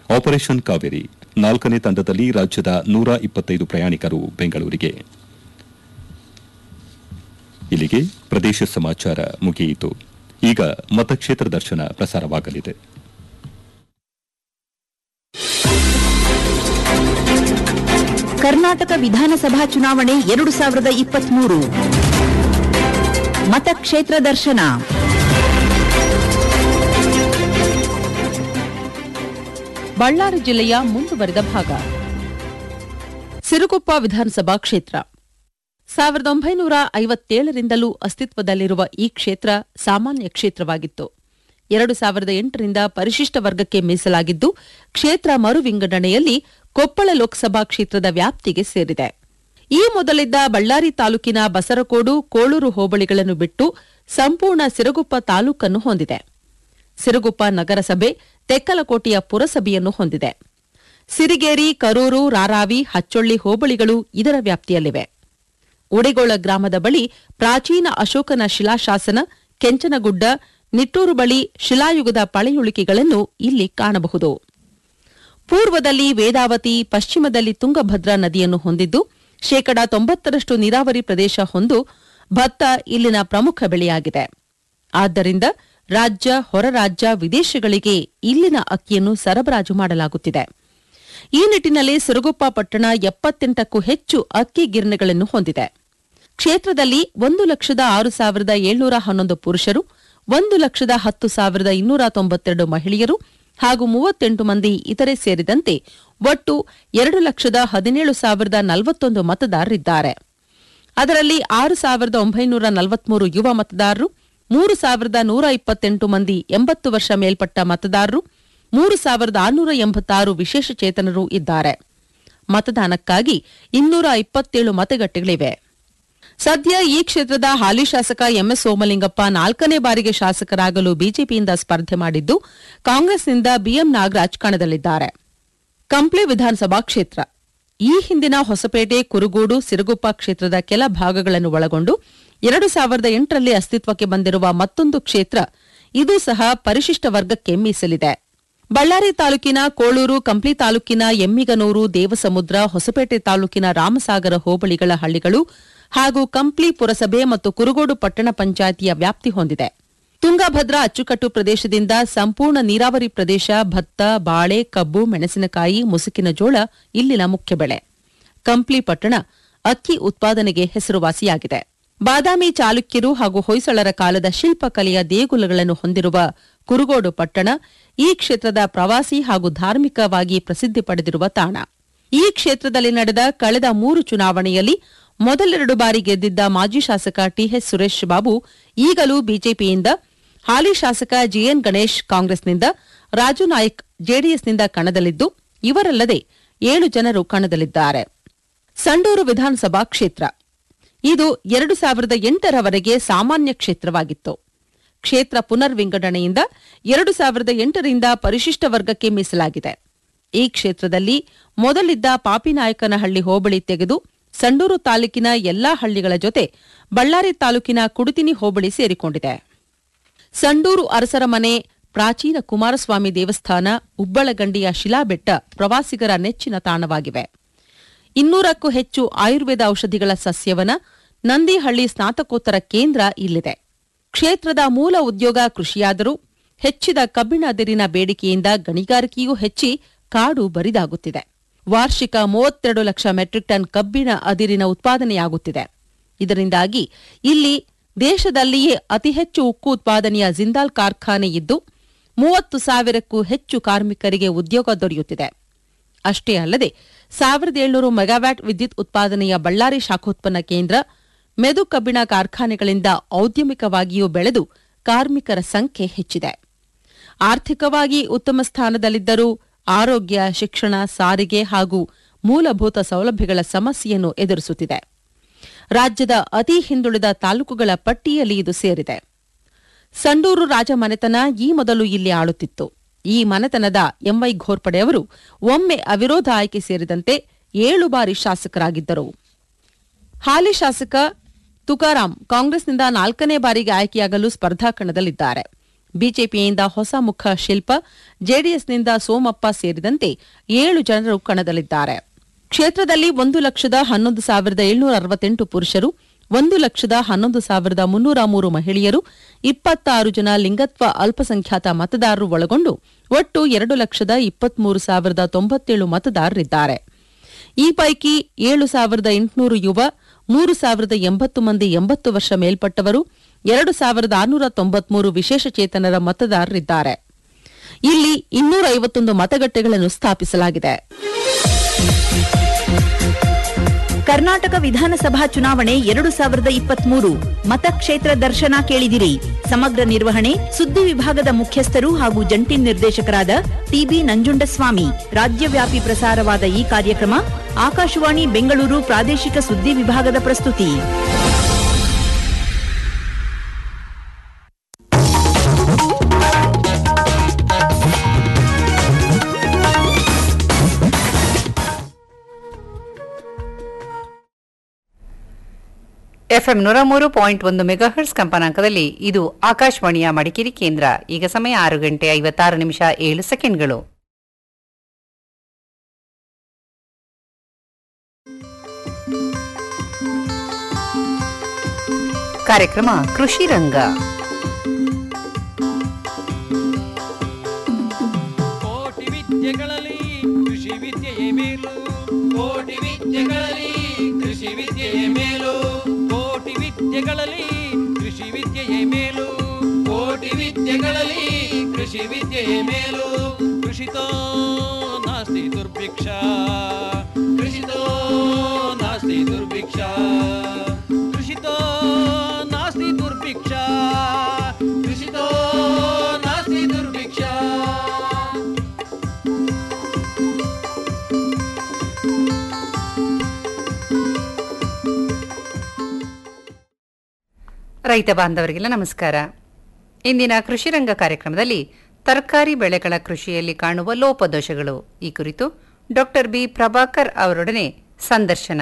operation Kaveri ನಾಲ್ಕನೇ ತಂಡದಲ್ಲಿ ರಾಜ್ಯದ ನೂರ ಇಪ್ಪತ್ತೈದು ಪ್ರಯಾಣಿಕರು ಬೆಂಗಳೂರಿಗೆ ಇಲ್ಲಿಗೆ ಪ್ರದೇಶ ಸಮಾಚಾರ ಮುಗಿಯಿತು ಈಗ ಮತಕ್ಷೇತ್ರ ದರ್ಶನ ಪ್ರಸಾರವಾಗಲಿದೆ ಕರ್ನಾಟಕ ವಿಧಾನಸಭಾ ಚುನಾವಣೆ ಎರಡು ಸಾವಿರದ ಇಪ್ಪತ್ಮೂರು ಮತಕ್ಷೇತ್ರ ದರ್ಶನ ಬಳ್ಳಾರಿ ಜಿಲ್ಲೆಯ ಮುಂದುವರೆದ ಭಾಗ ಸಿರುಗುಪ್ಪ ವಿಧಾನಸಭಾ ಕ್ಷೇತ್ರ ಸಾವಿರದ ಒಂಬೈನೂರ ಐವತ್ತೇಳರಿಂದಲೂ ಅಸ್ತಿತ್ವದಲ್ಲಿರುವ ಈ ಕ್ಷೇತ್ರ ಸಾಮಾನ್ಯ ಕ್ಷೇತ್ರವಾಗಿತ್ತು ಎರಡು ಸಾವಿರದ ಎಂಟರಿಂದ ಪರಿಶಿಷ್ಟ ವರ್ಗಕ್ಕೆ ಮೀಸಲಾಗಿದ್ದು ಕ್ಷೇತ್ರ ಮರು ವಿಂಗಡಣೆಯಲ್ಲಿ ಕೊಪ್ಪಳ ಲೋಕಸಭಾ ಕ್ಷೇತ್ರದ ವ್ಯಾಪ್ತಿಗೆ ಸೇರಿದೆ ಈ ಮೊದಲಿದ್ದ ಬಳ್ಳಾರಿ ತಾಲೂಕಿನ ಬಸರಕೋಡು ಕೋಳೂರು ಹೋಬಳಿಗಳನ್ನು ಬಿಟ್ಟು ಸಂಪೂರ್ಣ ಸಿರುಗುಪ್ಪ ತಾಲೂಕನ್ನು ಹೊಂದಿದೆ ಸಿರುಗುಪ್ಪ ನಗರಸಭೆ ತೆಕ್ಕಲಕೋಟೆಯ ಪುರಸಭೆಯನ್ನು ಹೊಂದಿದೆ ಸಿರಿಗೇರಿ ಕರೂರು ರಾರಾವಿ ಹಚ್ಚೊಳ್ಳಿ ಹೋಬಳಿಗಳು ಇದರ ವ್ಯಾಪ್ತಿಯಲ್ಲಿವೆ ಉಡೆಗೋಳ ಗ್ರಾಮದ ಬಳಿ ಪ್ರಾಚೀನ ಅಶೋಕನ ಶಿಲಾಶಾಸನ ಕೆಂಚನಗುಡ್ಡ ನಿಟ್ಟೂರು ಬಳಿ ಶಿಲಾಯುಗದ ಪಳೆಯುಳಿಕೆಗಳನ್ನು ಇಲ್ಲಿ ಕಾಣಬಹುದು ಪೂರ್ವದಲ್ಲಿ ವೇದಾವತಿ ಪಶ್ಚಿಮದಲ್ಲಿ ತುಂಗಭದ್ರಾ ನದಿಯನ್ನು ಹೊಂದಿದ್ದು ಶೇಕಡಾ ತೊಂಬತ್ತರಷ್ಟು ನೀರಾವರಿ ಪ್ರದೇಶ ಹೊಂದು ಭತ್ತ ಇಲ್ಲಿನ ಪ್ರಮುಖ ಬೆಳೆಯಾಗಿದೆ ಆದ್ದರಿಂದ ರಾಜ್ಯ ಹೊರ ರಾಜ್ಯ ವಿದೇಶಗಳಿಗೆ ಇಲ್ಲಿನ ಅಕ್ಕಿಯನ್ನು ಸರಬರಾಜು ಮಾಡಲಾಗುತ್ತಿದೆ ಈ ನಿಟ್ಟಿನಲ್ಲಿ ಸಿರುಗುಪ್ಪ ಪಟ್ಟಣ ಎಪ್ಪತ್ತೆಂಟಕ್ಕೂ ಹೆಚ್ಚು ಅಕ್ಕಿ ಗಿರಣಿಗಳನ್ನು ಹೊಂದಿದೆ ಕ್ಷೇತ್ರದಲ್ಲಿ ಒಂದು ಲಕ್ಷದ ಆರು ಸಾವಿರದ ಏಳ್ನೂರ ಹನ್ನೊಂದು ಪುರುಷರು ಒಂದು ಲಕ್ಷದ ಹತ್ತು ಸಾವಿರದ ಇನ್ನೂರ ತೊಂಬತ್ತೆರಡು ಮಹಿಳೆಯರು ಹಾಗೂ ಮೂವತ್ತೆಂಟು ಮಂದಿ ಇತರೆ ಸೇರಿದಂತೆ ಒಟ್ಟು ಎರಡು ಲಕ್ಷದ ಹದಿನೇಳು ಸಾವಿರದ ನಲವತ್ತೊಂದು ಮತದಾರರಿದ್ದಾರೆ ಅದರಲ್ಲಿ ಆರು ಸಾವಿರದ ಒಂಬೈನೂರ ನಲವತ್ಮೂರು ಯುವ ಮತದಾರರು ಮೂರು ಸಾವಿರದ ನೂರ ಇಪ್ಪತ್ತೆಂಟು ಮಂದಿ ಎಂಬತ್ತು ವರ್ಷ ಮೇಲ್ಪಟ್ಟ ಮತದಾರರು ಮೂರು ಸಾವಿರದ ಆರುನೂರ ಎಂಬತ್ತಾರು ವಿಶೇಷಚೇತನರು ಇದ್ದಾರೆ ಮತದಾನಕ್ಕಾಗಿ ಇನ್ನೂರ ಇಪ್ಪತ್ತೇಳು ಮತಗಟ್ಟೆಗಳಿವೆ ಸದ್ಯ ಈ ಕ್ಷೇತ್ರದ ಹಾಲಿ ಶಾಸಕ ಎಂಎಸ್ ಸೋಮಲಿಂಗಪ್ಪ ನಾಲ್ಕನೇ ಬಾರಿಗೆ ಶಾಸಕರಾಗಲು ಬಿಜೆಪಿಯಿಂದ ಸ್ಪರ್ಧೆ ಮಾಡಿದ್ದು ಕಾಂಗ್ರೆಸ್ನಿಂದ ಬಿಎಂ ನಾಗರಾಜ್ ಕಣದಲ್ಲಿದ್ದಾರೆ ಕಂಪ್ಲಿ ವಿಧಾನಸಭಾ ಕ್ಷೇತ್ರ ಈ ಹಿಂದಿನ ಹೊಸಪೇಟೆ ಕುರುಗೋಡು ಸಿರುಗುಪ್ಪ ಕ್ಷೇತ್ರದ ಕೆಲ ಭಾಗಗಳನ್ನು ಒಳಗೊಂಡು ಎರಡು ಸಾವಿರದ ಎಂಟರಲ್ಲಿ ಅಸ್ತಿತ್ವಕ್ಕೆ ಬಂದಿರುವ ಮತ್ತೊಂದು ಕ್ಷೇತ್ರ ಇದು ಸಹ ಪರಿಶಿಷ್ಟ ವರ್ಗಕ್ಕೆ ಮೀಸಲಿದೆ ಬಳ್ಳಾರಿ ತಾಲೂಕಿನ ಕೋಳೂರು ಕಂಪ್ಲಿ ತಾಲೂಕಿನ ಎಮ್ಮಿಗನೂರು ದೇವಸಮುದ್ರ ಹೊಸಪೇಟೆ ತಾಲೂಕಿನ ರಾಮಸಾಗರ ಹೋಬಳಿಗಳ ಹಳ್ಳಿಗಳು ಹಾಗೂ ಕಂಪ್ಲಿ ಪುರಸಭೆ ಮತ್ತು ಕುರುಗೋಡು ಪಟ್ಟಣ ಪಂಚಾಯಿತಿಯ ವ್ಯಾಪ್ತಿ ಹೊಂದಿದೆ ತುಂಗಭದ್ರಾ ಅಚ್ಚುಕಟ್ಟು ಪ್ರದೇಶದಿಂದ ಸಂಪೂರ್ಣ ನೀರಾವರಿ ಪ್ರದೇಶ ಭತ್ತ ಬಾಳೆ ಕಬ್ಬು ಮೆಣಸಿನಕಾಯಿ ಮುಸುಕಿನ ಜೋಳ ಇಲ್ಲಿನ ಮುಖ್ಯ ಬೆಳೆ ಕಂಪ್ಲಿ ಪಟ್ಟಣ ಅಕ್ಕಿ ಉತ್ಪಾದನೆಗೆ ಹೆಸರುವಾಸಿಯಾಗಿದೆ ಬಾದಾಮಿ ಚಾಲುಕ್ಯರು ಹಾಗೂ ಹೊಯ್ಸಳರ ಕಾಲದ ಶಿಲ್ಪಕಲೆಯ ದೇಗುಲಗಳನ್ನು ಹೊಂದಿರುವ ಕುರುಗೋಡು ಪಟ್ಟಣ ಈ ಕ್ಷೇತ್ರದ ಪ್ರವಾಸಿ ಹಾಗೂ ಧಾರ್ಮಿಕವಾಗಿ ಪ್ರಸಿದ್ಧಿ ಪಡೆದಿರುವ ತಾಣ ಈ ಕ್ಷೇತ್ರದಲ್ಲಿ ನಡೆದ ಕಳೆದ ಮೂರು ಚುನಾವಣೆಯಲ್ಲಿ ಮೊದಲೆರಡು ಬಾರಿ ಗೆದ್ದಿದ್ದ ಮಾಜಿ ಶಾಸಕ ಟಿಎಚ್ ಸುರೇಶ್ ಬಾಬು ಈಗಲೂ ಬಿಜೆಪಿಯಿಂದ ಹಾಲಿ ಶಾಸಕ ಜಿಎನ್ ಗಣೇಶ್ ಕಾಂಗ್ರೆಸ್ನಿಂದ ರಾಜು ನಾಯ್ಕ್ ಜೆಡಿಎಸ್ನಿಂದ ಕಣದಲ್ಲಿದ್ದು ಇವರಲ್ಲದೆ ಏಳು ಜನರು ಕಣದಲ್ಲಿದ್ದಾರೆ ಸಂಡೂರು ವಿಧಾನಸಭಾ ಕ್ಷೇತ್ರ ಇದು ಎರಡು ಸಾವಿರದ ಎಂಟರವರೆಗೆ ಸಾಮಾನ್ಯ ಕ್ಷೇತ್ರವಾಗಿತ್ತು ಕ್ಷೇತ್ರ ಪುನರ್ ವಿಂಗಡಣೆಯಿಂದ ಎರಡು ಸಾವಿರದ ಎಂಟರಿಂದ ಪರಿಶಿಷ್ಟ ವರ್ಗಕ್ಕೆ ಮೀಸಲಾಗಿದೆ ಈ ಕ್ಷೇತ್ರದಲ್ಲಿ ಮೊದಲಿದ್ದ ಪಾಪಿನಾಯಕನಹಳ್ಳಿ ಹೋಬಳಿ ತೆಗೆದು ಸಂಡೂರು ತಾಲೂಕಿನ ಎಲ್ಲಾ ಹಳ್ಳಿಗಳ ಜೊತೆ ಬಳ್ಳಾರಿ ತಾಲೂಕಿನ ಕುಡುತಿನಿ ಹೋಬಳಿ ಸೇರಿಕೊಂಡಿದೆ ಸಂಡೂರು ಅರಸರ ಮನೆ ಪ್ರಾಚೀನ ಕುಮಾರಸ್ವಾಮಿ ದೇವಸ್ಥಾನ ಉಬ್ಬಳಗಂಡಿಯ ಶಿಲಾಬೆಟ್ಟ ಪ್ರವಾಸಿಗರ ನೆಚ್ಚಿನ ತಾಣವಾಗಿವೆ ಇನ್ನೂರಕ್ಕೂ ಹೆಚ್ಚು ಆಯುರ್ವೇದ ಔಷಧಿಗಳ ಸಸ್ಯವನ ನಂದಿಹಳ್ಳಿ ಸ್ನಾತಕೋತ್ತರ ಕೇಂದ್ರ ಇಲ್ಲಿದೆ ಕ್ಷೇತ್ರದ ಮೂಲ ಉದ್ಯೋಗ ಕೃಷಿಯಾದರೂ ಹೆಚ್ಚಿದ ಕಬ್ಬಿಣ ಅದಿರಿನ ಬೇಡಿಕೆಯಿಂದ ಗಣಿಗಾರಿಕೆಯೂ ಹೆಚ್ಚಿ ಕಾಡು ಬರಿದಾಗುತ್ತಿದೆ ವಾರ್ಷಿಕ ಮೂವತ್ತೆರಡು ಲಕ್ಷ ಮೆಟ್ರಿಕ್ ಟನ್ ಕಬ್ಬಿಣ ಅದಿರಿನ ಉತ್ಪಾದನೆಯಾಗುತ್ತಿದೆ ಇದರಿಂದಾಗಿ ಇಲ್ಲಿ ದೇಶದಲ್ಲಿಯೇ ಅತಿ ಹೆಚ್ಚು ಉಕ್ಕು ಉತ್ಪಾದನೆಯ ಜಿಂದಾಲ್ ಕಾರ್ಖಾನೆ ಇದ್ದು ಮೂವತ್ತು ಸಾವಿರಕ್ಕೂ ಹೆಚ್ಚು ಕಾರ್ಮಿಕರಿಗೆ ಉದ್ಯೋಗ ದೊರೆಯುತ್ತಿದೆ ಅಷ್ಟೇ ಅಲ್ಲದೆ ಸಾವಿರದ ಏಳ್ನೂರು ಮೆಗಾವ್ಯಾಟ್ ವಿದ್ಯುತ್ ಉತ್ಪಾದನೆಯ ಬಳ್ಳಾರಿ ಶಾಖೋತ್ಪನ್ನ ಕೇಂದ್ರ ಮೆದು ಕಬ್ಬಿಣ ಕಾರ್ಖಾನೆಗಳಿಂದ ಔದ್ಯಮಿಕವಾಗಿಯೂ ಬೆಳೆದು ಕಾರ್ಮಿಕರ ಸಂಖ್ಯೆ ಹೆಚ್ಚಿದೆ ಆರ್ಥಿಕವಾಗಿ ಉತ್ತಮ ಸ್ಥಾನದಲ್ಲಿದ್ದರೂ ಆರೋಗ್ಯ ಶಿಕ್ಷಣ ಸಾರಿಗೆ ಹಾಗೂ ಮೂಲಭೂತ ಸೌಲಭ್ಯಗಳ ಸಮಸ್ಯೆಯನ್ನು ಎದುರಿಸುತ್ತಿದೆ ರಾಜ್ಯದ ಅತಿ ಹಿಂದುಳಿದ ತಾಲೂಕುಗಳ ಪಟ್ಟಿಯಲ್ಲಿ ಇದು ಸೇರಿದೆ ಸಂಡೂರು ರಾಜಮನೆತನ ಈ ಮೊದಲು ಇಲ್ಲಿ ಆಳುತ್ತಿತ್ತು ಈ ಮನೆತನದ ಎಂವೈ ಘೋರ್ಪಡೆಯವರು ಒಮ್ಮೆ ಅವಿರೋಧ ಆಯ್ಕೆ ಸೇರಿದಂತೆ ಏಳು ಬಾರಿ ಶಾಸಕರಾಗಿದ್ದರು ಹಾಲಿ ಶಾಸಕ ತುಕಾರಾಂ ಕಾಂಗ್ರೆಸ್ನಿಂದ ನಾಲ್ಕನೇ ಬಾರಿಗೆ ಆಯ್ಕೆಯಾಗಲು ಸ್ಪರ್ಧಾ ಕಣದಲ್ಲಿದ್ದಾರೆ ಬಿಜೆಪಿಯಿಂದ ಹೊಸ ಮುಖ ಶಿಲ್ಪ ಜೆಡಿಎಸ್ನಿಂದ ಸೋಮಪ್ಪ ಸೇರಿದಂತೆ ಏಳು ಜನರು ಕಣದಲ್ಲಿದ್ದಾರೆ ಕ್ಷೇತ್ರದಲ್ಲಿ ಒಂದು ಲಕ್ಷದ ಹನ್ನೊಂದು ಸಾವಿರದ ಏಳ್ನೂರ ಅರವತ್ತೆಂಟು ಪುರುಷರು ಒಂದು ಲಕ್ಷದ ಹನ್ನೊಂದು ಸಾವಿರದ ಮುನ್ನೂರ ಮೂರು ಮಹಿಳೆಯರು ಇಪ್ಪತ್ತಾರು ಜನ ಲಿಂಗತ್ವ ಅಲ್ಪಸಂಖ್ಯಾತ ಮತದಾರರು ಒಳಗೊಂಡು ಒಟ್ಟು ಎರಡು ಲಕ್ಷದ ಇಪ್ಪತ್ಮೂರು ಸಾವಿರದ ತೊಂಬತ್ತೇಳು ಮತದಾರರಿದ್ದಾರೆ ಈ ಪೈಕಿ ಏಳು ಸಾವಿರದ ಎಂಟುನೂರು ಯುವ ಮೂರು ಸಾವಿರದ ಎಂಬತ್ತು ಮಂದಿ ಎಂಬತ್ತು ವರ್ಷ ಮೇಲ್ಪಟ್ಟವರು ಎರಡು ಸಾವಿರದ ಆರುನೂರ ತೊಂಬತ್ಮೂರು ವಿಶೇಷಚೇತನರ ಮತದಾರರಿದ್ದಾರೆ ಇಲ್ಲಿ ಇನ್ನೂರ ಐವತ್ತೊಂದು ಮತಗಟ್ಟೆಗಳನ್ನು ಸ್ಥಾಪಿಸಲಾಗಿದೆ ಕರ್ನಾಟಕ ವಿಧಾನಸಭಾ ಚುನಾವಣೆ ಎರಡು ಸಾವಿರದ ಇಪ್ಪತ್ಮೂರು ಮತಕ್ಷೇತ್ರ ದರ್ಶನ ಕೇಳಿದಿರಿ ಸಮಗ್ರ ನಿರ್ವಹಣೆ ಸುದ್ದಿ ವಿಭಾಗದ ಮುಖ್ಯಸ್ಥರು ಹಾಗೂ ಜಂಟಿ ನಿರ್ದೇಶಕರಾದ ಟಿಬಿ ನಂಜುಂಡಸ್ವಾಮಿ ರಾಜ್ಯವ್ಯಾಪಿ ಪ್ರಸಾರವಾದ ಈ ಕಾರ್ಯಕ್ರಮ ಆಕಾಶವಾಣಿ ಬೆಂಗಳೂರು ಪ್ರಾದೇಶಿಕ ಸುದ್ದಿ ವಿಭಾಗದ ಪ್ರಸ್ತುತಿ ಎಫ್ಎಂ ನೂರ ಮೂರು ಪಾಯಿಂಟ್ ಒಂದು ಮೆಗಾಹರ್ಸ್ ಕಂಪನಾಂಕದಲ್ಲಿ ಇದು ಆಕಾಶವಾಣಿಯ ಮಡಿಕೇರಿ ಕೇಂದ್ರ ಈಗ ಸಮಯ ಆರು ಗಂಟೆ ಐವತ್ತಾರು ನಿಮಿಷ ಏಳು ಸೆಕೆಂಡ್ಗಳು ಕಾರ್ಯಕ್ರಮ ಕೃಷಿ ರಂಗ ಕೋಟಿ ವಿದ್ಯೆಗಳಲ್ಲಿ ಕೃಷಿ ವಿದ್ಯೆಯೇ ಮೇಲು ಕೋಟಿ ವಿದ್ಯೆಗಳಲ್ಲಿ ಕೃಷಿ ವಿದ್ಯೆಯೇ ಮೇಲು ಕೋಟಿ ವಿದ್ಯೆಗಳಲ್ಲಿ ಕೃಷಿ ವಿದ್ಯೆಯೇ ಮೇಲು ಕೋಟಿ ವಿದ್ಯೆಗಳಲ್ಲಿ ಕೃಷಿ ವಿದ್ಯೆಯೇ ಮೇಲು ಕೃಷಿತೋ ನಾಸ್ತಿ ದುರ್ಭಿಕ್ಷ ಕೃಷಿತೋ ನಾಸ್ತಿ ದುರ್ಭಿಕ್ಷ ಕೃಷಿತೋ ನಾಸ್ತಿ ದುರ್ಭಿಕ್ಷ ಕೃಷಿತೋ ನಾಸ್ತಿ ದುರ್ಭಿಕ್ಷ ರೈತ ಬಾಂಧವರಿಗೆಲ್ಲ ನಮಸ್ಕಾರ ಇಂದಿನ ಕೃಷಿ ರಂಗ ಕಾರ್ಯಕ್ರಮದಲ್ಲಿ ತರಕಾರಿ ಬೆಳೆಗಳ ಕೃಷಿಯಲ್ಲಿ ಕಾಣುವ ಲೋಪದೋಷಗಳು ಈ ಕುರಿತು ಡಾಕ್ಟರ್ ಬಿ ಪ್ರಭಾಕರ್ ಅವರೊಡನೆ ಸಂದರ್ಶನ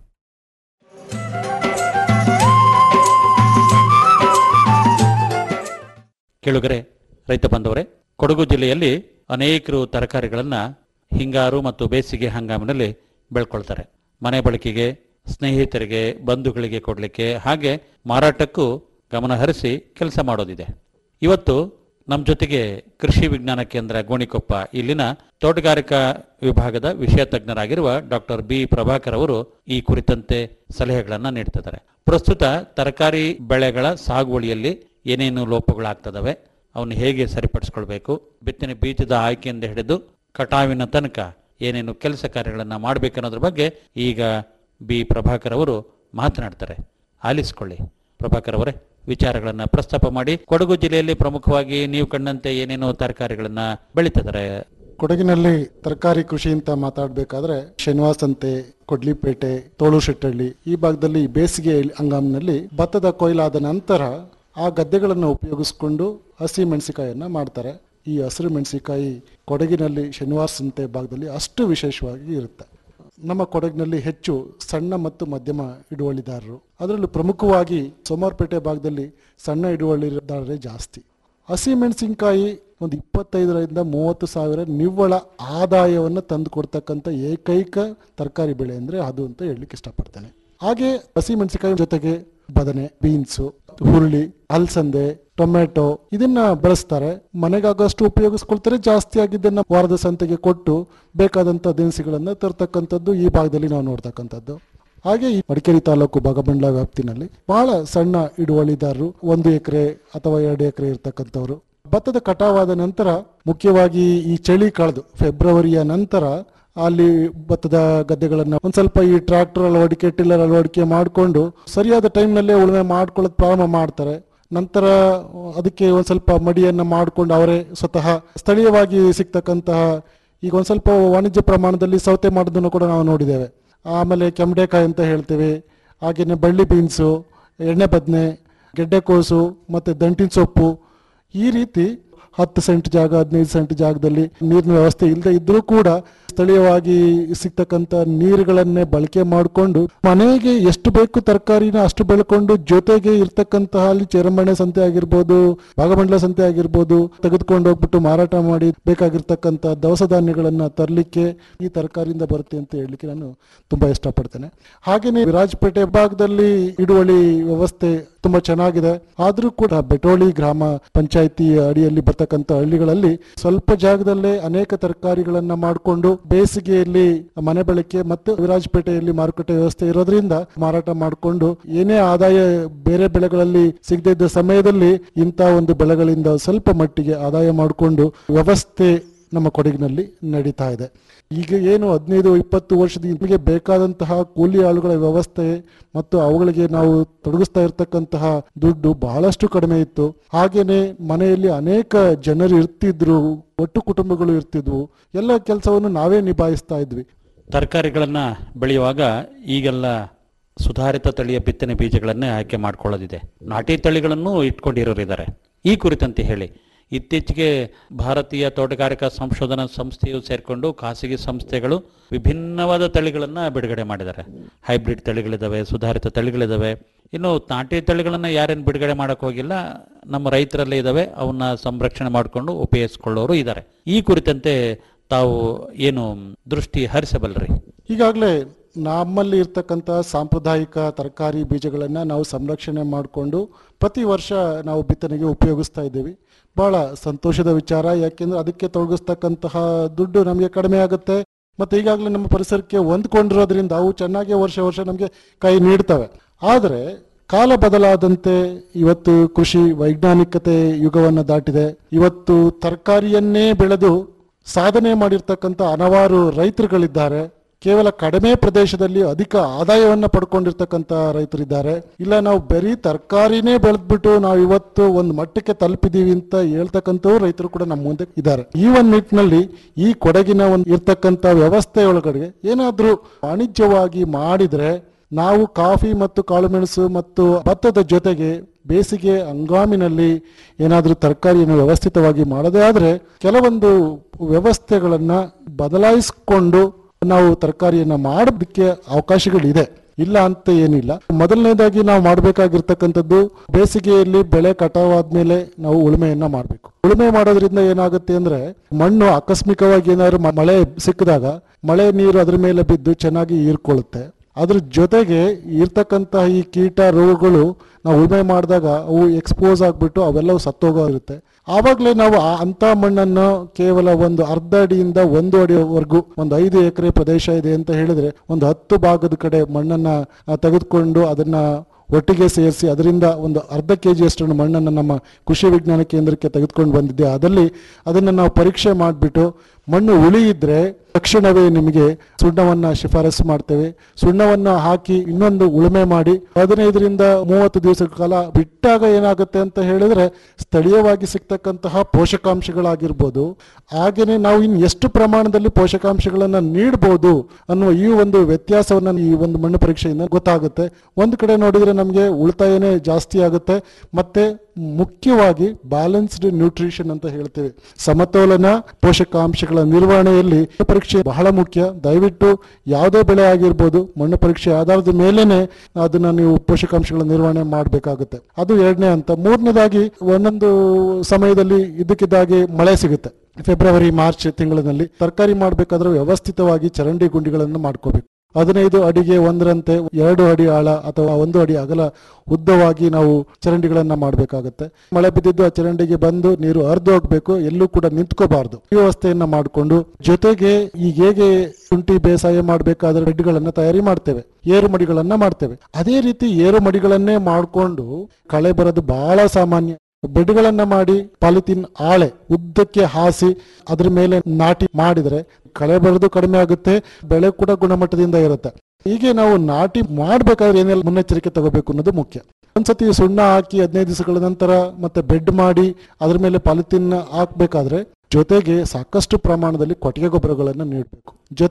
ಕೇಳುಗರೆ ರೈತ ಬಂದವರೇ ಕೊಡಗು ಜಿಲ್ಲೆಯಲ್ಲಿ ಅನೇಕರು ತರಕಾರಿಗಳನ್ನ ಹಿಂಗಾರು ಮತ್ತು ಬೇಸಿಗೆ ಹಂಗಾಮಿನಲ್ಲಿ ಬೆಳ್ಕೊಳ್ತಾರೆ ಮನೆ ಬಳಕೆಗೆ ಸ್ನೇಹಿತರಿಗೆ ಬಂಧುಗಳಿಗೆ ಕೊಡಲಿಕ್ಕೆ ಹಾಗೆ ಮಾರಾಟಕ್ಕೂ ಗಮನ ಹರಿಸಿ ಕೆಲಸ ಮಾಡೋದಿದೆ ಇವತ್ತು ನಮ್ಮ ಜೊತೆಗೆ ಕೃಷಿ ವಿಜ್ಞಾನ ಕೇಂದ್ರ ಗೋಣಿಕೊಪ್ಪ ಇಲ್ಲಿನ ತೋಟಗಾರಿಕಾ ವಿಭಾಗದ ವಿಷಯ ತಜ್ಞರಾಗಿರುವ ಡಾಕ್ಟರ್ ಬಿ ಪ್ರಭಾಕರ್ ಅವರು ಈ ಕುರಿತಂತೆ ಸಲಹೆಗಳನ್ನ ನೀಡ್ತಿದ್ದಾರೆ ಪ್ರಸ್ತುತ ತರಕಾರಿ ಬೆಳೆಗಳ ಸಾಗುವಳಿಯಲ್ಲಿ ಏನೇನು ಲೋಪಗಳಾಗ್ತದವೆ ಅವನ್ನ ಹೇಗೆ ಸರಿಪಡಿಸ್ಕೊಳ್ಬೇಕು ಬಿತ್ತನೆ ಬೀಜದ ಆಯ್ಕೆಯಿಂದ ಹಿಡಿದು ಕಟಾವಿನ ತನಕ ಏನೇನು ಕೆಲಸ ಕಾರ್ಯಗಳನ್ನ ಮಾಡಬೇಕನ್ನೋದ್ರ ಬಗ್ಗೆ ಈಗ ಬಿ ಪ್ರಭಾಕರ್ ಅವರು ಮಾತನಾಡ್ತಾರೆ ಆಲಿಸ್ಕೊಳ್ಳಿ ಪ್ರಭಾಕರ್ ಅವರೇ ವಿಚಾರಗಳನ್ನ ಪ್ರಸ್ತಾಪ ಮಾಡಿ ಕೊಡಗು ಜಿಲ್ಲೆಯಲ್ಲಿ ಪ್ರಮುಖವಾಗಿ ನೀವು ಕಂಡಂತೆ ಏನೇನು ತರಕಾರಿಗಳನ್ನ ಬೆಳೀತಿದ್ದಾರೆ ಕೊಡಗಿನಲ್ಲಿ ತರಕಾರಿ ಕೃಷಿ ಅಂತ ಮಾತಾಡಬೇಕಾದ್ರೆ ಶನಿವಾರ ಸಂತೆ ಕೊಡ್ಲಿಪೇಟೆ ತೋಳುಶೆಟ್ಟಳ್ಳಿ ಈ ಭಾಗದಲ್ಲಿ ಬೇಸಿಗೆ ಹಂಗಾಮಿನಲ್ಲಿ ಭತ್ತದ ಕೊಯ್ಲಾದ ನಂತರ ಆ ಗದ್ದೆಗಳನ್ನು ಉಪಯೋಗಿಸಿಕೊಂಡು ಹಸಿ ಮೆಣಸಿಕಾಯಿಯನ್ನ ಮಾಡ್ತಾರೆ ಈ ಹಸಿರು ಮೆಣಸಿಕಾಯಿ ಕೊಡಗಿನಲ್ಲಿ ಶನಿವಾರ ಸಂತೆ ಭಾಗದಲ್ಲಿ ಅಷ್ಟು ವಿಶೇಷವಾಗಿ ಇರುತ್ತೆ ನಮ್ಮ ಕೊಡಗಿನಲ್ಲಿ ಹೆಚ್ಚು ಸಣ್ಣ ಮತ್ತು ಮಧ್ಯಮ ಹಿಡುವಳಿದಾರರು ಅದರಲ್ಲೂ ಪ್ರಮುಖವಾಗಿ ಸೋಮಾರ್ಪೇಟೆ ಭಾಗದಲ್ಲಿ ಸಣ್ಣ ಹಿಡುವಳಿದಾರರೇ ಜಾಸ್ತಿ ಹಸಿ ಮೆಣಸಿನಕಾಯಿ ಒಂದು ಇಪ್ಪತ್ತೈದರಿಂದ ಮೂವತ್ತು ಸಾವಿರ ನಿವ್ವಳ ಆದಾಯವನ್ನು ತಂದು ಕೊಡ್ತಕ್ಕಂಥ ಏಕೈಕ ತರಕಾರಿ ಬೆಳೆ ಅಂದ್ರೆ ಅದು ಅಂತ ಹೇಳಲಿಕ್ಕೆ ಇಷ್ಟಪಡ್ತೇನೆ ಹಾಗೆ ಹಸಿ ಮೆಣಸಿನಕಾಯಿ ಜೊತೆಗೆ ಬದನೆ ಬೀನ್ಸು ಹುರುಳಿ ಅಲಸಂದೆ ಟೊಮೆಟೊ ಇದನ್ನ ಬೆಳೆಸ್ತಾರೆ ಮನೆಗಾಗಷ್ಟು ಉಪಯೋಗಿಸ್ಕೊಳ್ತಾರೆ ಜಾಸ್ತಿ ಆಗಿದ್ದನ್ನ ವಾರದ ಸಂತೆಗೆ ಕೊಟ್ಟು ಬೇಕಾದಂತ ದಿನಸಿಗಳನ್ನ ತರ್ತಕ್ಕಂಥದ್ದು ಈ ಭಾಗದಲ್ಲಿ ನಾವು ನೋಡ್ತಕ್ಕಂಥದ್ದು ಹಾಗೆ ಈ ಮಡಿಕೇರಿ ತಾಲೂಕು ಭಾಗಮಂಡಲ ವ್ಯಾಪ್ತಿನಲ್ಲಿ ಬಹಳ ಸಣ್ಣ ಹಿಡುವಳಿದಾರರು ಒಂದು ಎಕರೆ ಅಥವಾ ಎರಡು ಎಕರೆ ಇರ್ತಕ್ಕಂಥವ್ರು ಭತ್ತದ ಕಟಾವಾದ ನಂತರ ಮುಖ್ಯವಾಗಿ ಈ ಚಳಿ ಕಳೆದು ಫೆಬ್ರವರಿಯ ನಂತರ ಅಲ್ಲಿ ಭತ್ತದ ಗದ್ದೆಗಳನ್ನ ಒಂದ್ ಸ್ವಲ್ಪ ಈ ಟ್ರಾಕ್ಟರ್ ಅಳವಡಿಕೆ ಟಿಲ್ಲರ್ ಅಳವಡಿಕೆ ಮಾಡಿಕೊಂಡು ಸರಿಯಾದ ಟೈಮ್ನಲ್ಲೇ ಉಳುಮೆ ಮಾಡ್ಕೊಳ್ಳೋದು ಪ್ರಾರಂಭ ಮಾಡ್ತಾರೆ ನಂತರ ಅದಕ್ಕೆ ಒಂದ್ ಸ್ವಲ್ಪ ಮಡಿಯನ್ನ ಮಾಡಿಕೊಂಡು ಅವರೇ ಸ್ವತಃ ಸ್ಥಳೀಯವಾಗಿ ಸಿಗ್ತಕ್ಕಂತಹ ಈಗ ಒಂದ್ ಸ್ವಲ್ಪ ವಾಣಿಜ್ಯ ಪ್ರಮಾಣದಲ್ಲಿ ಸೌತೆ ಮಾಡೋದನ್ನು ಕೂಡ ನಾವು ನೋಡಿದ್ದೇವೆ ಆಮೇಲೆ ಕೆಂಬಡೆಕಾಯಿ ಅಂತ ಹೇಳ್ತೇವೆ ಹಾಗೇನೆ ಬಳ್ಳಿ ಬೀನ್ಸು ಎಣ್ಣೆ ಬದನೆ ಗೆಡ್ಡೆಕೋಸು ಮತ್ತೆ ದಂಟಿನ ಸೊಪ್ಪು ಈ ರೀತಿ ಹತ್ತು ಸೆಂಟ್ ಜಾಗ ಹದಿನೈದು ಸೆಂಟ್ ಜಾಗದಲ್ಲಿ ನೀರಿನ ವ್ಯವಸ್ಥೆ ಇಲ್ಲದೆ ಇದ್ರೂ ಕೂಡ ಸ್ಥಳೀಯವಾಗಿ ಸಿಗ್ತಕ್ಕಂತ ನೀರುಗಳನ್ನೇ ಬಳಕೆ ಮಾಡಿಕೊಂಡು ಮನೆಗೆ ಎಷ್ಟು ಬೇಕು ತರಕಾರಿನ ಅಷ್ಟು ಬೆಳ್ಕೊಂಡು ಜೊತೆಗೆ ಇರ್ತಕ್ಕಂತಹ ಅಲ್ಲಿ ಚೆರಮಣೆ ಸಂತೆ ಆಗಿರ್ಬೋದು ಭಾಗಮಂಡಲ ಸಂತೆ ಆಗಿರ್ಬೋದು ತೆಗೆದುಕೊಂಡು ಹೋಗ್ಬಿಟ್ಟು ಮಾರಾಟ ಮಾಡಿ ಬೇಕಾಗಿರ್ತಕ್ಕಂಥ ದವಸ ಧಾನ್ಯಗಳನ್ನ ತರಲಿಕ್ಕೆ ಈ ತರಕಾರಿಯಿಂದ ಬರುತ್ತೆ ಅಂತ ಹೇಳಲಿಕ್ಕೆ ನಾನು ತುಂಬಾ ಇಷ್ಟಪಡ್ತೇನೆ ಹಾಗೇನೆ ವಿರಾಜಪೇಟೆ ಭಾಗದಲ್ಲಿ ಹಿಡುವಳಿ ವ್ಯವಸ್ಥೆ ತುಂಬಾ ಚೆನ್ನಾಗಿದೆ ಆದ್ರೂ ಕೂಡ ಬೆಟೋಳಿ ಗ್ರಾಮ ಪಂಚಾಯಿತಿ ಅಡಿಯಲ್ಲಿ ಬರ್ತಕ್ಕಂಥ ಹಳ್ಳಿಗಳಲ್ಲಿ ಸ್ವಲ್ಪ ಜಾಗದಲ್ಲೇ ಅನೇಕ ತರಕಾರಿಗಳನ್ನ ಮಾಡಿಕೊಂಡು ಬೇಸಿಗೆಯಲ್ಲಿ ಮನೆ ಬಳಕೆ ಮತ್ತು ವಿರಾಜಪೇಟೆಯಲ್ಲಿ ಮಾರುಕಟ್ಟೆ ವ್ಯವಸ್ಥೆ ಇರೋದ್ರಿಂದ ಮಾರಾಟ ಮಾಡಿಕೊಂಡು ಏನೇ ಆದಾಯ ಬೇರೆ ಬೆಳೆಗಳಲ್ಲಿ ಸಿಗದೇ ಇದ್ದ ಸಮಯದಲ್ಲಿ ಇಂಥ ಒಂದು ಬೆಳೆಗಳಿಂದ ಸ್ವಲ್ಪ ಮಟ್ಟಿಗೆ ಆದಾಯ ಮಾಡಿಕೊಂಡು ವ್ಯವಸ್ಥೆ ನಮ್ಮ ಕೊಡಗಿನಲ್ಲಿ ನಡೀತಾ ಇದೆ ಈಗ ಏನು ಹದಿನೈದು ಇಪ್ಪತ್ತು ವರ್ಷದ ಹಿಂದೆ ಬೇಕಾದಂತಹ ಕೂಲಿ ಆಳುಗಳ ವ್ಯವಸ್ಥೆ ಮತ್ತು ಅವುಗಳಿಗೆ ನಾವು ತೊಡಗಿಸ್ತಾ ಇರ್ತಕ್ಕಂತಹ ದುಡ್ಡು ಬಹಳಷ್ಟು ಕಡಿಮೆ ಇತ್ತು ಹಾಗೇನೆ ಮನೆಯಲ್ಲಿ ಅನೇಕ ಜನರು ಇರ್ತಿದ್ರು ಒಟ್ಟು ಕುಟುಂಬಗಳು ಇರ್ತಿದ್ವು ಎಲ್ಲ ಕೆಲಸವನ್ನು ನಾವೇ ನಿಭಾಯಿಸ್ತಾ ಇದ್ವಿ ತರಕಾರಿಗಳನ್ನ ಬೆಳೆಯುವಾಗ ಈಗೆಲ್ಲ ಸುಧಾರಿತ ತಳಿಯ ಬಿತ್ತನೆ ಬೀಜಗಳನ್ನೇ ಆಯ್ಕೆ ಮಾಡ್ಕೊಳ್ಳೋದಿದೆ ನಾಟಿ ತಳಿಗಳನ್ನು ಇಟ್ಕೊಂಡಿರೋರಿದ್ದಾರೆ ಈ ಕುರಿತಂತೆ ಹೇಳಿ ಇತ್ತೀಚೆಗೆ ಭಾರತೀಯ ತೋಟಗಾರಿಕಾ ಸಂಶೋಧನಾ ಸಂಸ್ಥೆಯು ಸೇರಿಕೊಂಡು ಖಾಸಗಿ ಸಂಸ್ಥೆಗಳು ವಿಭಿನ್ನವಾದ ತಳಿಗಳನ್ನು ಬಿಡುಗಡೆ ಮಾಡಿದ್ದಾರೆ ಹೈಬ್ರಿಡ್ ತಳಿಗಳಿದ್ದಾವೆ ಸುಧಾರಿತ ತಳಿಗಳಿದ್ದಾವೆ ಇನ್ನು ನಾಟಿ ತಳಿಗಳನ್ನು ಯಾರೇನು ಬಿಡುಗಡೆ ಮಾಡಕ್ ಹೋಗಿಲ್ಲ ನಮ್ಮ ರೈತರಲ್ಲೇ ಇದ್ದಾವೆ ಅವನ್ನ ಸಂರಕ್ಷಣೆ ಮಾಡಿಕೊಂಡು ಉಪಯೋಗಿಸ್ಕೊಳ್ಳೋರು ಇದ್ದಾರೆ ಈ ಕುರಿತಂತೆ ತಾವು ಏನು ದೃಷ್ಟಿ ಹರಿಸಬಲ್ರಿ ಈಗಾಗಲೇ ನಮ್ಮಲ್ಲಿ ಇರ್ತಕ್ಕಂಥ ಸಾಂಪ್ರದಾಯಿಕ ತರಕಾರಿ ಬೀಜಗಳನ್ನ ನಾವು ಸಂರಕ್ಷಣೆ ಮಾಡಿಕೊಂಡು ಪ್ರತಿ ವರ್ಷ ನಾವು ಬಿತ್ತನೆಗೆ ಉಪಯೋಗಿಸ್ತಾ ಇದ್ದೀವಿ ಬಹಳ ಸಂತೋಷದ ವಿಚಾರ ಯಾಕೆಂದ್ರೆ ಅದಕ್ಕೆ ತೊಡಗಿಸ್ತಕ್ಕಂತಹ ದುಡ್ಡು ನಮಗೆ ಕಡಿಮೆ ಆಗುತ್ತೆ ಮತ್ತೆ ಈಗಾಗಲೇ ನಮ್ಮ ಪರಿಸರಕ್ಕೆ ಹೊಂದ್ಕೊಂಡಿರೋದ್ರಿಂದ ಅವು ಚೆನ್ನಾಗಿ ವರ್ಷ ವರ್ಷ ನಮಗೆ ಕೈ ನೀಡ್ತವೆ ಆದರೆ ಕಾಲ ಬದಲಾದಂತೆ ಇವತ್ತು ಕೃಷಿ ವೈಜ್ಞಾನಿಕತೆ ಯುಗವನ್ನು ದಾಟಿದೆ ಇವತ್ತು ತರಕಾರಿಯನ್ನೇ ಬೆಳೆದು ಸಾಧನೆ ಮಾಡಿರ್ತಕ್ಕಂಥ ಹಲವಾರು ರೈತರುಗಳಿದ್ದಾರೆ ಕೇವಲ ಕಡಿಮೆ ಪ್ರದೇಶದಲ್ಲಿ ಅಧಿಕ ಆದಾಯವನ್ನ ಪಡ್ಕೊಂಡಿರ್ತಕ್ಕಂಥ ರೈತರಿದ್ದಾರೆ ಇಲ್ಲ ನಾವು ಬರೀ ತರಕಾರಿನೇ ಬೆಳೆದ್ಬಿಟ್ಟು ನಾವು ಇವತ್ತು ಒಂದು ಮಟ್ಟಕ್ಕೆ ತಲುಪಿದೀವಿ ಅಂತ ಹೇಳ್ತಕ್ಕಂಥ ರೈತರು ಕೂಡ ನಮ್ಮ ಮುಂದೆ ಇದ್ದಾರೆ ಈ ಒಂದು ನಿಟ್ಟಿನಲ್ಲಿ ಈ ಕೊಡಗಿನ ಒಂದು ಇರ್ತಕ್ಕಂಥ ವ್ಯವಸ್ಥೆ ಒಳಗಡೆ ಏನಾದ್ರೂ ವಾಣಿಜ್ಯವಾಗಿ ಮಾಡಿದ್ರೆ ನಾವು ಕಾಫಿ ಮತ್ತು ಕಾಳುಮೆಣಸು ಮತ್ತು ಭತ್ತದ ಜೊತೆಗೆ ಬೇಸಿಗೆ ಹಂಗಾಮಿನಲ್ಲಿ ಏನಾದರೂ ತರಕಾರಿಯನ್ನು ವ್ಯವಸ್ಥಿತವಾಗಿ ಮಾಡದೇ ಆದರೆ ಕೆಲವೊಂದು ವ್ಯವಸ್ಥೆಗಳನ್ನ ಬದಲಾಯಿಸಿಕೊಂಡು ನಾವು ತರಕಾರಿಯನ್ನ ಮಾಡೋದಕ್ಕೆ ಅವಕಾಶಗಳಿದೆ ಇಲ್ಲ ಅಂತ ಏನಿಲ್ಲ ಮೊದಲನೇದಾಗಿ ನಾವು ಮಾಡಬೇಕಾಗಿರ್ತಕ್ಕಂಥದ್ದು ಬೇಸಿಗೆಯಲ್ಲಿ ಬೆಳೆ ಕಟಾವಾದ್ಮೇಲೆ ನಾವು ಉಳುಮೆಯನ್ನ ಮಾಡಬೇಕು ಉಳುಮೆ ಮಾಡೋದ್ರಿಂದ ಏನಾಗುತ್ತೆ ಅಂದ್ರೆ ಮಣ್ಣು ಆಕಸ್ಮಿಕವಾಗಿ ಏನಾದ್ರು ಮ- ಮಳೆ ಸಿಕ್ಕಿದಾಗ ಮಳೆ ನೀರು ಅದ್ರ ಮೇಲೆ ಬಿದ್ದು ಚೆನ್ನಾಗಿ ಹೀರ್ಕೊಳ್ಳುತ್ತೆ ಅದ್ರ ಜೊತೆಗೆ ಇರ್ತಕ್ಕಂತಹ ಈ ಕೀಟ ರೋಗಗಳು ನಾವು ಉಳುಮೆ ಮಾಡಿದಾಗ ಅವು ಎಕ್ಸ್ಪೋಸ್ ಆಗ್ಬಿಟ್ಟು ಅವೆಲ್ಲವೂ ಸತ್ತೋಗೋ ಇರುತ್ತೆ ಆವಾಗಲೇ ನಾವು ಆ ಅಂತ ಮಣ್ಣನ್ನು ಕೇವಲ ಒಂದು ಅರ್ಧ ಅಡಿಯಿಂದ ಒಂದು ಅಡಿವರೆಗೂ ಒಂದು ಐದು ಎಕರೆ ಪ್ರದೇಶ ಇದೆ ಅಂತ ಹೇಳಿದ್ರೆ ಒಂದು ಹತ್ತು ಭಾಗದ ಕಡೆ ಮಣ್ಣನ್ನ ಆ, ತೆಗೆದುಕೊಂಡು ಅದನ್ನ ಒಟ್ಟಿಗೆ ಸೇರಿಸಿ ಅದರಿಂದ ಒಂದು ಅರ್ಧ ಕೆ ಜಿಯಷ್ಟು ಮಣ್ಣನ್ನು ನಮ್ಮ ಕೃಷಿ ವಿಜ್ಞಾನ ಕೇಂದ್ರಕ್ಕೆ ತೆಗೆದುಕೊಂಡು ಬಂದಿದ್ದೆ ಅದಲ್ಲಿ ಅದನ್ನು ನಾವು ಪರೀಕ್ಷೆ ಮಾಡಿಬಿಟ್ಟು ಮಣ್ಣು ಉಳಿ ಇದ್ರೆ ತಕ್ಷಣವೇ ನಿಮಗೆ ಸುಣ್ಣವನ್ನ ಶಿಫಾರಸು ಮಾಡ್ತೇವೆ ಸುಣ್ಣವನ್ನ ಹಾಕಿ ಇನ್ನೊಂದು ಉಳುಮೆ ಮಾಡಿ ಹದಿನೈದರಿಂದ ಮೂವತ್ತು ದಿವಸಗಳ ಕಾಲ ಬಿಟ್ಟಾಗ ಏನಾಗುತ್ತೆ ಅಂತ ಹೇಳಿದ್ರೆ ಸ್ಥಳೀಯವಾಗಿ ಸಿಗ್ತಕ್ಕಂತಹ ಪೋಷಕಾಂಶಗಳಾಗಿರ್ಬೋದು ಹಾಗೇನೆ ನಾವು ಇನ್ನು ಎಷ್ಟು ಪ್ರಮಾಣದಲ್ಲಿ ಪೋಷಕಾಂಶಗಳನ್ನ ನೀಡಬಹುದು ಅನ್ನುವ ಈ ಒಂದು ವ್ಯತ್ಯಾಸವನ್ನ ಈ ಒಂದು ಮಣ್ಣು ಪರೀಕ್ಷೆಯಿಂದ ಗೊತ್ತಾಗುತ್ತೆ ಒಂದು ಕಡೆ ನೋಡಿದ್ರೆ ನಮಗೆ ಉಳಿತಾಯನೇ ಜಾಸ್ತಿ ಆಗುತ್ತೆ ಮತ್ತೆ ಮುಖ್ಯವಾಗಿ ಬ್ಯಾಲೆನ್ಸ್ಡ್ ನ್ಯೂಟ್ರಿಷನ್ ಅಂತ ಹೇಳ್ತೇವೆ ಸಮತೋಲನ ಪೋಷಕಾಂಶಗಳ ನಿರ್ವಹಣೆಯಲ್ಲಿ ಮಣ್ಣು ಪರೀಕ್ಷೆ ಬಹಳ ಮುಖ್ಯ ದಯವಿಟ್ಟು ಯಾವುದೇ ಬೆಳೆ ಆಗಿರ್ಬೋದು ಮಣ್ಣು ಪರೀಕ್ಷೆ ಆಧಾರದ ಮೇಲೇನೆ ಅದನ್ನ ನೀವು ಪೋಷಕಾಂಶಗಳ ನಿರ್ವಹಣೆ ಮಾಡಬೇಕಾಗುತ್ತೆ ಅದು ಎರಡನೇ ಹಂತ ಮೂರನೇದಾಗಿ ಒಂದೊಂದು ಸಮಯದಲ್ಲಿ ಇದ್ದಕ್ಕಿದ್ದಾಗೆ ಮಳೆ ಸಿಗುತ್ತೆ ಫೆಬ್ರವರಿ ಮಾರ್ಚ್ ತಿಂಗಳಿನಲ್ಲಿ ತರಕಾರಿ ಮಾಡಬೇಕಾದ್ರೆ ವ್ಯವಸ್ಥಿತವಾಗಿ ಚರಂಡಿ ಗುಂಡಿಗಳನ್ನು ಮಾಡ್ಕೋಬೇಕು ಹದಿನೈದು ಅಡಿಗೆ ಒಂದರಂತೆ ಎರಡು ಅಡಿ ಆಳ ಅಥವಾ ಒಂದು ಅಡಿ ಅಗಲ ಉದ್ದವಾಗಿ ನಾವು ಚರಂಡಿಗಳನ್ನ ಮಾಡಬೇಕಾಗುತ್ತೆ ಮಳೆ ಬಿದ್ದಿದ್ದು ಆ ಚರಂಡಿಗೆ ಬಂದು ನೀರು ಹರಿದು ಹೋಗ್ಬೇಕು ಎಲ್ಲೂ ಕೂಡ ನಿಂತ್ಕೋಬಾರ್ದು ಈ ವ್ಯವಸ್ಥೆಯನ್ನ ಮಾಡಿಕೊಂಡು ಜೊತೆಗೆ ಈಗ ಹೇಗೆ ಶುಂಠಿ ಬೇಸಾಯ ಮಾಡಬೇಕಾದ್ರೆ ಬೆಡ್ಗಳನ್ನ ತಯಾರಿ ಮಾಡ್ತೇವೆ ಏರು ಮಡಿಗಳನ್ನ ಮಾಡ್ತೇವೆ ಅದೇ ರೀತಿ ಏರು ಮಡಿಗಳನ್ನೇ ಮಾಡಿಕೊಂಡು ಕಳೆ ಬರೋದು ಬಹಳ ಸಾಮಾನ್ಯ ಬೆಡ್ಗಳನ್ನ ಮಾಡಿ ಪಾಲಿಥಿನ್ ಆಳೆ ಉದ್ದಕ್ಕೆ ಹಾಸಿ ಅದ್ರ ಮೇಲೆ ನಾಟಿ ಮಾಡಿದ್ರೆ ಕಳೆ ಬರೋದು ಕಡಿಮೆ ಆಗುತ್ತೆ ಬೆಳೆ ಕೂಡ ಗುಣಮಟ್ಟದಿಂದ ಇರುತ್ತೆ ಹೀಗೆ ನಾವು ನಾಟಿ ಮಾಡ್ಬೇಕಾದ್ರೆ ಏನೆಲ್ಲ ಮುನ್ನೆಚ್ಚರಿಕೆ ತಗೋಬೇಕು ಅನ್ನೋದು ಮುಖ್ಯ ಒಂದ್ಸತಿ ಸುಣ್ಣ ಹಾಕಿ ಹದಿನೈದು ದಿವಸಗಳ ನಂತರ ಮತ್ತೆ ಬೆಡ್ ಮಾಡಿ ಅದ್ರ ಮೇಲೆ ಪಾಲಿಥಿನ್ ಹಾಕ್ಬೇಕಾದ್ರೆ ಜೊತೆಗೆ ಸಾಕಷ್ಟು ಪ್ರಮಾಣದಲ್ಲಿ ಕೊಟ್ಟಿಗೆ ಗೊಬ್ಬರಗಳನ್ನು ನೀಡಬೇಕು ಜೊತೆಗೆ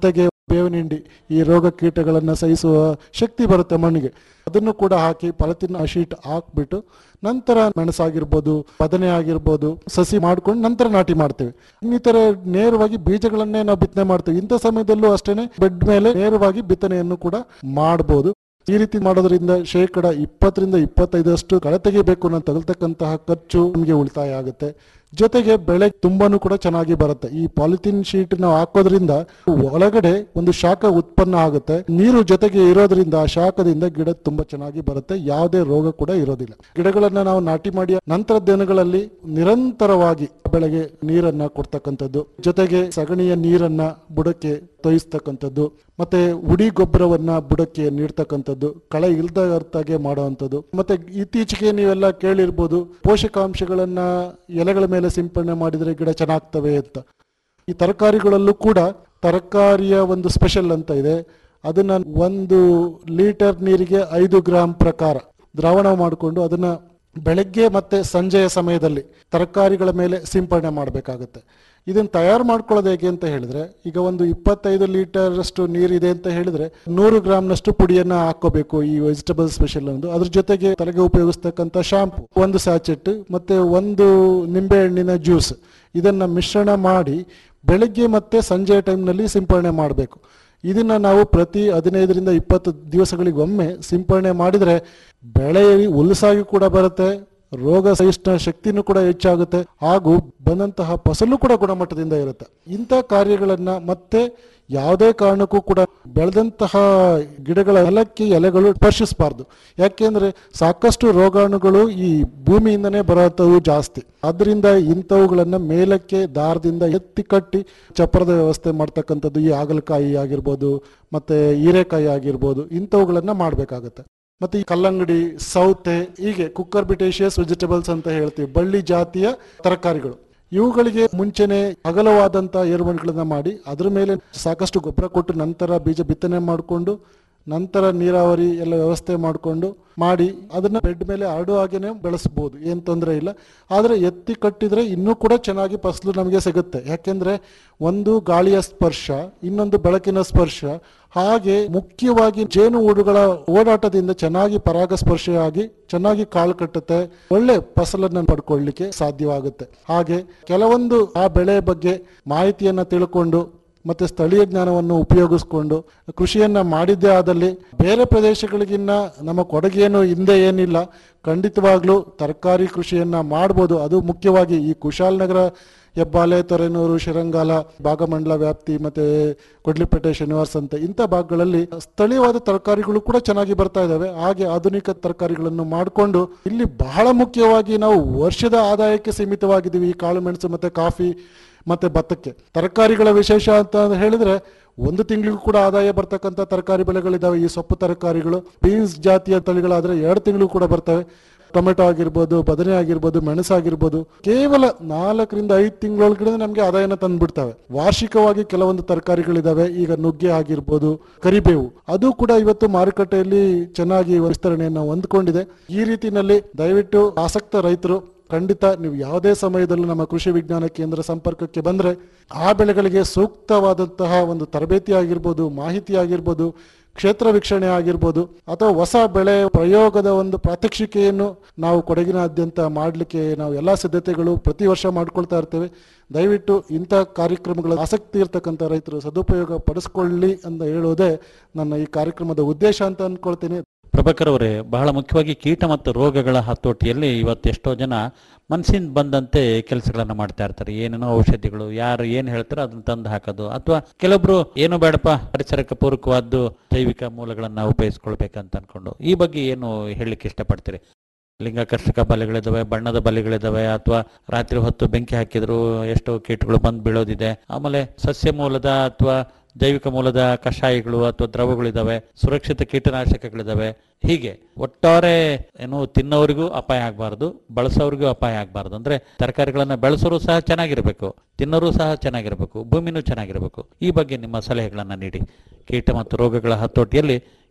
ಬೇವಿನ ಹಿಂಡಿ ಈ ರೋಗ ಕೀಟಗಳನ್ನು ಸಹಿಸುವ ಶಕ್ತಿ ಬರುತ್ತೆ ಮಣ್ಣಿಗೆ ಅದನ್ನು ಕೂಡ ಹಾಕಿ ಪಾಲಿಥಿನ್ ಶೀಟ್ ಹಾಕ್ಬಿಟ್ಟು ನಂತರ ಮೆಣಸಾಗಿರ್ಬೋದು ಬದನೆ ಆಗಿರ್ಬೋದು ಸಸಿ ಮಾಡ್ಕೊಂಡು ನಂತರ ನಾಟಿ ಮಾಡ್ತೇವೆ ಇನ್ನಿತರ ನೇರವಾಗಿ ಬೀಜಗಳನ್ನೇ ನಾವು ಬಿತ್ತನೆ ಮಾಡ್ತೇವೆ ಇಂಥ ಸಮಯದಲ್ಲೂ ಅಷ್ಟೇನೆ ಬೆಡ್ ಮೇಲೆ ನೇರವಾಗಿ ಬಿತ್ತನೆಯನ್ನು ಕೂಡ ಮಾಡಬಹುದು ಈ ರೀತಿ ಮಾಡೋದ್ರಿಂದ ಶೇಕಡ ಇಪ್ಪತ್ತರಿಂದ ಇಪ್ಪತ್ತೈದರಷ್ಟು ಕಳೆ ತೆಗಿಬೇಕು ಅನ್ನೋ ತಗಲ್ತಕ್ಕಂತಹ ಖರ್ಚು ನಮಗೆ ಉಳಿತಾಯ ಆಗುತ್ತೆ ಜೊತೆಗೆ ಬೆಳೆ ತುಂಬಾನು ಕೂಡ ಚೆನ್ನಾಗಿ ಬರುತ್ತೆ ಈ ಪಾಲಿಥಿನ್ ಶೀಟ್ ನಾವು ಹಾಕೋದ್ರಿಂದ ಒಳಗಡೆ ಒಂದು ಶಾಖ ಉತ್ಪನ್ನ ಆಗುತ್ತೆ ನೀರು ಜೊತೆಗೆ ಇರೋದ್ರಿಂದ ಆ ಶಾಖದಿಂದ ಗಿಡ ತುಂಬಾ ಚೆನ್ನಾಗಿ ಬರುತ್ತೆ ಯಾವುದೇ ರೋಗ ಕೂಡ ಇರೋದಿಲ್ಲ ಗಿಡಗಳನ್ನ ನಾವು ನಾಟಿ ಮಾಡಿ ನಂತರ ದಿನಗಳಲ್ಲಿ ನಿರಂತರವಾಗಿ ಬೆಳೆಗೆ ನೀರನ್ನ ಕೊಡ್ತಕ್ಕಂಥದ್ದು ಜೊತೆಗೆ ಸಗಣಿಯ ನೀರನ್ನ ಬುಡಕ್ಕೆ ತೊಯಿಸ್ತಕ್ಕಂಥದ್ದು ಮತ್ತೆ ಉಡಿ ಗೊಬ್ಬರವನ್ನ ಬುಡಕ್ಕೆ ನೀಡ್ತಕ್ಕಂಥದ್ದು ಕಳೆ ಇಲ್ದ ಅರ್ಥಗೆ ಮಾಡುವಂಥದ್ದು ಮತ್ತೆ ಇತ್ತೀಚೆಗೆ ನೀವೆಲ್ಲ ಕೇಳಿರ್ಬೋದು ಪೋಷಕಾಂಶಗಳನ್ನ ಎಲೆಗಳ ಮೇಲೆ ಸಿಂಪಡಣೆ ಮಾಡಿದ್ರೆ ಗಿಡ ಚೆನ್ನಾಗ್ತವೆ ಅಂತ ಈ ತರಕಾರಿಗಳಲ್ಲೂ ಕೂಡ ತರಕಾರಿಯ ಒಂದು ಸ್ಪೆಷಲ್ ಅಂತ ಇದೆ ಅದನ್ನ ಒಂದು ಲೀಟರ್ ನೀರಿಗೆ ಐದು ಗ್ರಾಂ ಪ್ರಕಾರ ದ್ರಾವಣ ಮಾಡಿಕೊಂಡು ಅದನ್ನ ಬೆಳಗ್ಗೆ ಮತ್ತೆ ಸಂಜೆಯ ಸಮಯದಲ್ಲಿ ತರಕಾರಿಗಳ ಮೇಲೆ ಸಿಂಪಡಣೆ ಮಾಡಬೇಕಾಗುತ್ತೆ ಇದನ್ನ ತಯಾರು ಮಾಡ್ಕೊಳ್ಳೋದು ಹೇಗೆ ಅಂತ ಹೇಳಿದ್ರೆ ಈಗ ಒಂದು ಇಪ್ಪತ್ತೈದು ಲೀಟರ್ ಅಷ್ಟು ನೀರಿದೆ ಅಂತ ಹೇಳಿದ್ರೆ ನೂರು ಗ್ರಾಮ್ನಷ್ಟು ಪುಡಿಯನ್ನ ಹಾಕೋಬೇಕು ಈ ವೆಜಿಟಬಲ್ ಸ್ಪೆಷಲ್ ಒಂದು ಅದ್ರ ಜೊತೆಗೆ ತಲೆಗೆ ಉಪಯೋಗಿಸ್ತಕ್ಕಂಥ ಶಾಂಪು ಒಂದು ಸ್ಯಾಚೆಟ್ ಮತ್ತೆ ಒಂದು ನಿಂಬೆ ಹಣ್ಣಿನ ಜ್ಯೂಸ್ ಇದನ್ನ ಮಿಶ್ರಣ ಮಾಡಿ ಬೆಳಗ್ಗೆ ಮತ್ತೆ ಸಂಜೆ ಟೈಮ್ನಲ್ಲಿ ಸಿಂಪಡಣೆ ಮಾಡಬೇಕು ಇದನ್ನ ನಾವು ಪ್ರತಿ ಹದಿನೈದರಿಂದ ಇಪ್ಪತ್ತು ದಿವಸಗಳಿಗೊಮ್ಮೆ ಸಿಂಪಡಣೆ ಮಾಡಿದ್ರೆ ಬೆಳೆ ಹುಲಸಾಗಿ ಕೂಡ ಬರುತ್ತೆ ರೋಗ ಸಹಿಷ್ಣ ಶಕ್ತಿನೂ ಕೂಡ ಹೆಚ್ಚಾಗುತ್ತೆ ಹಾಗೂ ಬಂದಂತಹ ಫಸಲು ಕೂಡ ಗುಣಮಟ್ಟದಿಂದ ಇರುತ್ತೆ ಇಂಥ ಕಾರ್ಯಗಳನ್ನ ಮತ್ತೆ ಯಾವುದೇ ಕಾರಣಕ್ಕೂ ಕೂಡ ಬೆಳೆದಂತಹ ಗಿಡಗಳ ಎಲಕ್ಕೆ ಎಲೆಗಳು ಸ್ಪರ್ಶಿಸಬಾರ್ದು ಯಾಕೆಂದ್ರೆ ಸಾಕಷ್ಟು ರೋಗಾಣುಗಳು ಈ ಭೂಮಿಯಿಂದನೇ ಬರುವಂಥವು ಜಾಸ್ತಿ ಅದರಿಂದ ಇಂಥವುಗಳನ್ನ ಮೇಲಕ್ಕೆ ದಾರದಿಂದ ಎತ್ತಿ ಕಟ್ಟಿ ಚಪ್ಪರದ ವ್ಯವಸ್ಥೆ ಮಾಡ್ತಕ್ಕಂಥದ್ದು ಈ ಹಾಗಲಕಾಯಿ ಆಗಿರ್ಬೋದು ಮತ್ತೆ ಹೀರೆಕಾಯಿ ಆಗಿರ್ಬೋದು ಇಂಥವುಗಳನ್ನ ಮಾಡಬೇಕಾಗತ್ತೆ ಮತ್ತೆ ಈ ಕಲ್ಲಂಗಡಿ ಸೌತೆ ಹೀಗೆ ಕುಕ್ಕರ್ ಬಿಟೇಷಿಯಸ್ ವೆಜಿಟೇಬಲ್ಸ್ ಅಂತ ಹೇಳ್ತೀವಿ ಬಳ್ಳಿ ಜಾತಿಯ ತರಕಾರಿಗಳು ಇವುಗಳಿಗೆ ಮುಂಚೆನೆ ಅಗಲವಾದಂತಹ ಏರುಮಡಿಗಳನ್ನ ಮಾಡಿ ಅದ್ರ ಮೇಲೆ ಸಾಕಷ್ಟು ಗೊಬ್ಬರ ಕೊಟ್ಟು ನಂತರ ಬೀಜ ಬಿತ್ತನೆ ಮಾಡಿಕೊಂಡು ನಂತರ ನೀರಾವರಿ ಎಲ್ಲ ವ್ಯವಸ್ಥೆ ಮಾಡಿಕೊಂಡು ಮಾಡಿ ಅದನ್ನ ಬೆಡ್ ಮೇಲೆ ಹರಡು ಹಾಗೇನೆ ಬೆಳೆಸಬಹುದು ಏನ್ ತೊಂದರೆ ಇಲ್ಲ ಆದ್ರೆ ಎತ್ತಿ ಕಟ್ಟಿದ್ರೆ ಇನ್ನೂ ಕೂಡ ಚೆನ್ನಾಗಿ ಫಸಲು ನಮಗೆ ಸಿಗುತ್ತೆ ಯಾಕೆಂದ್ರೆ ಒಂದು ಗಾಳಿಯ ಸ್ಪರ್ಶ ಇನ್ನೊಂದು ಬೆಳಕಿನ ಸ್ಪರ್ಶ ಹಾಗೆ ಮುಖ್ಯವಾಗಿ ಜೇನು ಹುಡುಗಳ ಓಡಾಟದಿಂದ ಚೆನ್ನಾಗಿ ಪರಾಗಸ್ಪರ್ಶ ಆಗಿ ಚೆನ್ನಾಗಿ ಕಾಳು ಕಟ್ಟುತ್ತೆ ಒಳ್ಳೆ ಫಸಲನ್ನ ಪಡ್ಕೊಳ್ಳಿಕ್ಕೆ ಸಾಧ್ಯವಾಗುತ್ತೆ ಹಾಗೆ ಕೆಲವೊಂದು ಆ ಬೆಳೆ ಬಗ್ಗೆ ಮಾಹಿತಿಯನ್ನ ತಿಳ್ಕೊಂಡು ಮತ್ತೆ ಸ್ಥಳೀಯ ಜ್ಞಾನವನ್ನು ಉಪಯೋಗಿಸ್ಕೊಂಡು ಕೃಷಿಯನ್ನ ಮಾಡಿದ್ದೇ ಆದಲ್ಲಿ ಬೇರೆ ಪ್ರದೇಶಗಳಿಗಿನ್ನ ನಮ್ಮ ಕೊಡಗೇನು ಹಿಂದೆ ಏನಿಲ್ಲ ಖಂಡಿತವಾಗ್ಲೂ ತರಕಾರಿ ಕೃಷಿಯನ್ನ ಮಾಡ್ಬೋದು ಅದು ಮುಖ್ಯವಾಗಿ ಈ ಕುಶಾಲನಗರ ಹೆಬ್ಬಾಲೆ ತೊರೆನೂರು ಶಿರಂಗಾಲ ಭಾಗಮಂಡಲ ವ್ಯಾಪ್ತಿ ಮತ್ತೆ ಕೊಡ್ಲಿಪೇಟೆ ಶನಿವಾರ ಅಂತ ಇಂಥ ಭಾಗಗಳಲ್ಲಿ ಸ್ಥಳೀಯವಾದ ತರಕಾರಿಗಳು ಕೂಡ ಚೆನ್ನಾಗಿ ಬರ್ತಾ ಇದಾವೆ ಹಾಗೆ ಆಧುನಿಕ ತರಕಾರಿಗಳನ್ನು ಮಾಡಿಕೊಂಡು ಇಲ್ಲಿ ಬಹಳ ಮುಖ್ಯವಾಗಿ ನಾವು ವರ್ಷದ ಆದಾಯಕ್ಕೆ ಸೀಮಿತವಾಗಿದ್ದೀವಿ ಈ ಕಾಳು ಮೆಣಸು ಮತ್ತೆ ಕಾಫಿ ಮತ್ತೆ ಭತ್ತಕ್ಕೆ ತರಕಾರಿಗಳ ವಿಶೇಷ ಅಂತ ಹೇಳಿದ್ರೆ ಒಂದು ತಿಂಗಳಿಗೂ ಕೂಡ ಆದಾಯ ಬರ್ತಕ್ಕಂಥ ತರಕಾರಿ ಬೆಳೆಗಳಿದಾವೆ ಈ ಸೊಪ್ಪು ತರಕಾರಿಗಳು ಬೀನ್ಸ್ ಜಾತಿಯ ತಳಿಗಳಾದ್ರೆ ಎರಡು ತಿಂಗಳು ಕೂಡ ಬರ್ತವೆ ಟೊಮೆಟೊ ಆಗಿರ್ಬೋದು ಬದನೆ ಆಗಿರ್ಬೋದು ಮೆಣಸಾಗಿರ್ಬೋದು ಕೇವಲ ನಾಲ್ಕರಿಂದ ಐದು ತಿಂಗಳೊಳಗಡೆ ನಮಗೆ ಆದಾಯನ ತಂದ್ಬಿಡ್ತವೆ ವಾರ್ಷಿಕವಾಗಿ ಕೆಲವೊಂದು ತರಕಾರಿಗಳಿದಾವೆ ಈಗ ನುಗ್ಗೆ ಆಗಿರ್ಬೋದು ಕರಿಬೇವು ಅದು ಕೂಡ ಇವತ್ತು ಮಾರುಕಟ್ಟೆಯಲ್ಲಿ ಚೆನ್ನಾಗಿ ವಿಸ್ತರಣೆಯನ್ನು ಹೊಂದ್ಕೊಂಡಿದೆ ಈ ರೀತಿನಲ್ಲಿ ದಯವಿಟ್ಟು ಆಸಕ್ತ ರೈತರು ಖಂಡಿತ ನೀವು ಯಾವುದೇ ಸಮಯದಲ್ಲೂ ನಮ್ಮ ಕೃಷಿ ವಿಜ್ಞಾನ ಕೇಂದ್ರ ಸಂಪರ್ಕಕ್ಕೆ ಬಂದ್ರೆ ಆ ಬೆಳೆಗಳಿಗೆ ಸೂಕ್ತವಾದಂತಹ ಒಂದು ತರಬೇತಿ ಆಗಿರ್ಬೋದು ಮಾಹಿತಿ ಆಗಿರ್ಬೋದು ಕ್ಷೇತ್ರ ವೀಕ್ಷಣೆ ಆಗಿರ್ಬೋದು ಅಥವಾ ಹೊಸ ಬೆಳೆ ಪ್ರಯೋಗದ ಒಂದು ಪ್ರಾತ್ಯಕ್ಷಿಕೆಯನ್ನು ನಾವು ಕೊಡಗಿನಾದ್ಯಂತ ಮಾಡಲಿಕ್ಕೆ ನಾವು ಎಲ್ಲ ಸಿದ್ಧತೆಗಳು ಪ್ರತಿ ವರ್ಷ ಮಾಡ್ಕೊಳ್ತಾ ಇರ್ತೇವೆ ದಯವಿಟ್ಟು ಇಂಥ ಕಾರ್ಯಕ್ರಮಗಳ ಆಸಕ್ತಿ ಇರ್ತಕ್ಕಂಥ ರೈತರು ಸದುಪಯೋಗ ಪಡಿಸ್ಕೊಳ್ಳಿ ಅಂತ ಹೇಳೋದೇ ನನ್ನ ಈ ಕಾರ್ಯಕ್ರಮದ ಉದ್ದೇಶ ಅಂತ ಅನ್ಕೊಳ್ತೀನಿ ಪ್ರಭಾಕರ್ ಅವರೇ ಬಹಳ ಮುಖ್ಯವಾಗಿ ಕೀಟ ಮತ್ತು ರೋಗಗಳ ಹತೋಟಿಯಲ್ಲಿ ಇವತ್ತು ಎಷ್ಟೋ ಜನ ಮನಸ್ಸಿಂದ ಬಂದಂತೆ ಕೆಲಸಗಳನ್ನ ಮಾಡ್ತಾ ಇರ್ತಾರೆ ಏನೇನೋ ಔಷಧಿಗಳು ಯಾರು ಏನ್ ಹೇಳ್ತಾರೋ ಅದನ್ನ ತಂದು ಹಾಕೋದು ಅಥವಾ ಕೆಲವೊಬ್ರು ಏನು ಬೇಡಪ್ಪ ಪರಿಸರಕ್ಕೆ ಪೂರಕವಾದ್ದು ಜೈವಿಕ ಮೂಲಗಳನ್ನ ಉಪಯೋಗಿಸ್ಕೊಳ್ಬೇಕಂತ ಅನ್ಕೊಂಡು ಈ ಬಗ್ಗೆ ಏನು ಹೇಳಲಿಕ್ಕೆ ಇಷ್ಟಪಡ್ತೀರಿ ಲಿಂಗಕರ್ಷಕ ಬಲೆಗಳಿದಾವೆ ಬಣ್ಣದ ಬಲೆಗಳಿದಾವೆ ಅಥವಾ ರಾತ್ರಿ ಹೊತ್ತು ಬೆಂಕಿ ಹಾಕಿದ್ರು ಎಷ್ಟೋ ಕೀಟಗಳು ಬಂದು ಬೀಳೋದಿದೆ ಆಮೇಲೆ ಸಸ್ಯ ಮೂಲದ ಅಥವಾ ಜೈವಿಕ ಮೂಲದ ಕಷಾಯಗಳು ಅಥವಾ ದ್ರವಗಳಿದಾವೆ ಸುರಕ್ಷಿತ ಕೀಟನಾಶಕಗಳಿದಾವೆ ಹೀಗೆ ಒಟ್ಟಾರೆ ಏನು ತಿನ್ನೋರಿಗೂ ಅಪಾಯ ಆಗಬಾರ್ದು ಬಳಸೋರಿಗೂ ಅಪಾಯ ಆಗಬಾರ್ದು ಅಂದ್ರೆ ತರಕಾರಿಗಳನ್ನ ಬೆಳೆಸೋರು ಸಹ ಚೆನ್ನಾಗಿರ್ಬೇಕು ತಿನ್ನೋರು ಸಹ ಚೆನ್ನಾಗಿರ್ಬೇಕು ಭೂಮಿನೂ ಚೆನ್ನಾಗಿರ್ಬೇಕು ಈ ಬಗ್ಗೆ ನಿಮ್ಮ ಸಲಹೆಗಳನ್ನ ನೀಡಿ ಕೀಟ ಮತ್ತು ರೋಗಗಳ ಹತೋಟಿಯಲ್ಲಿ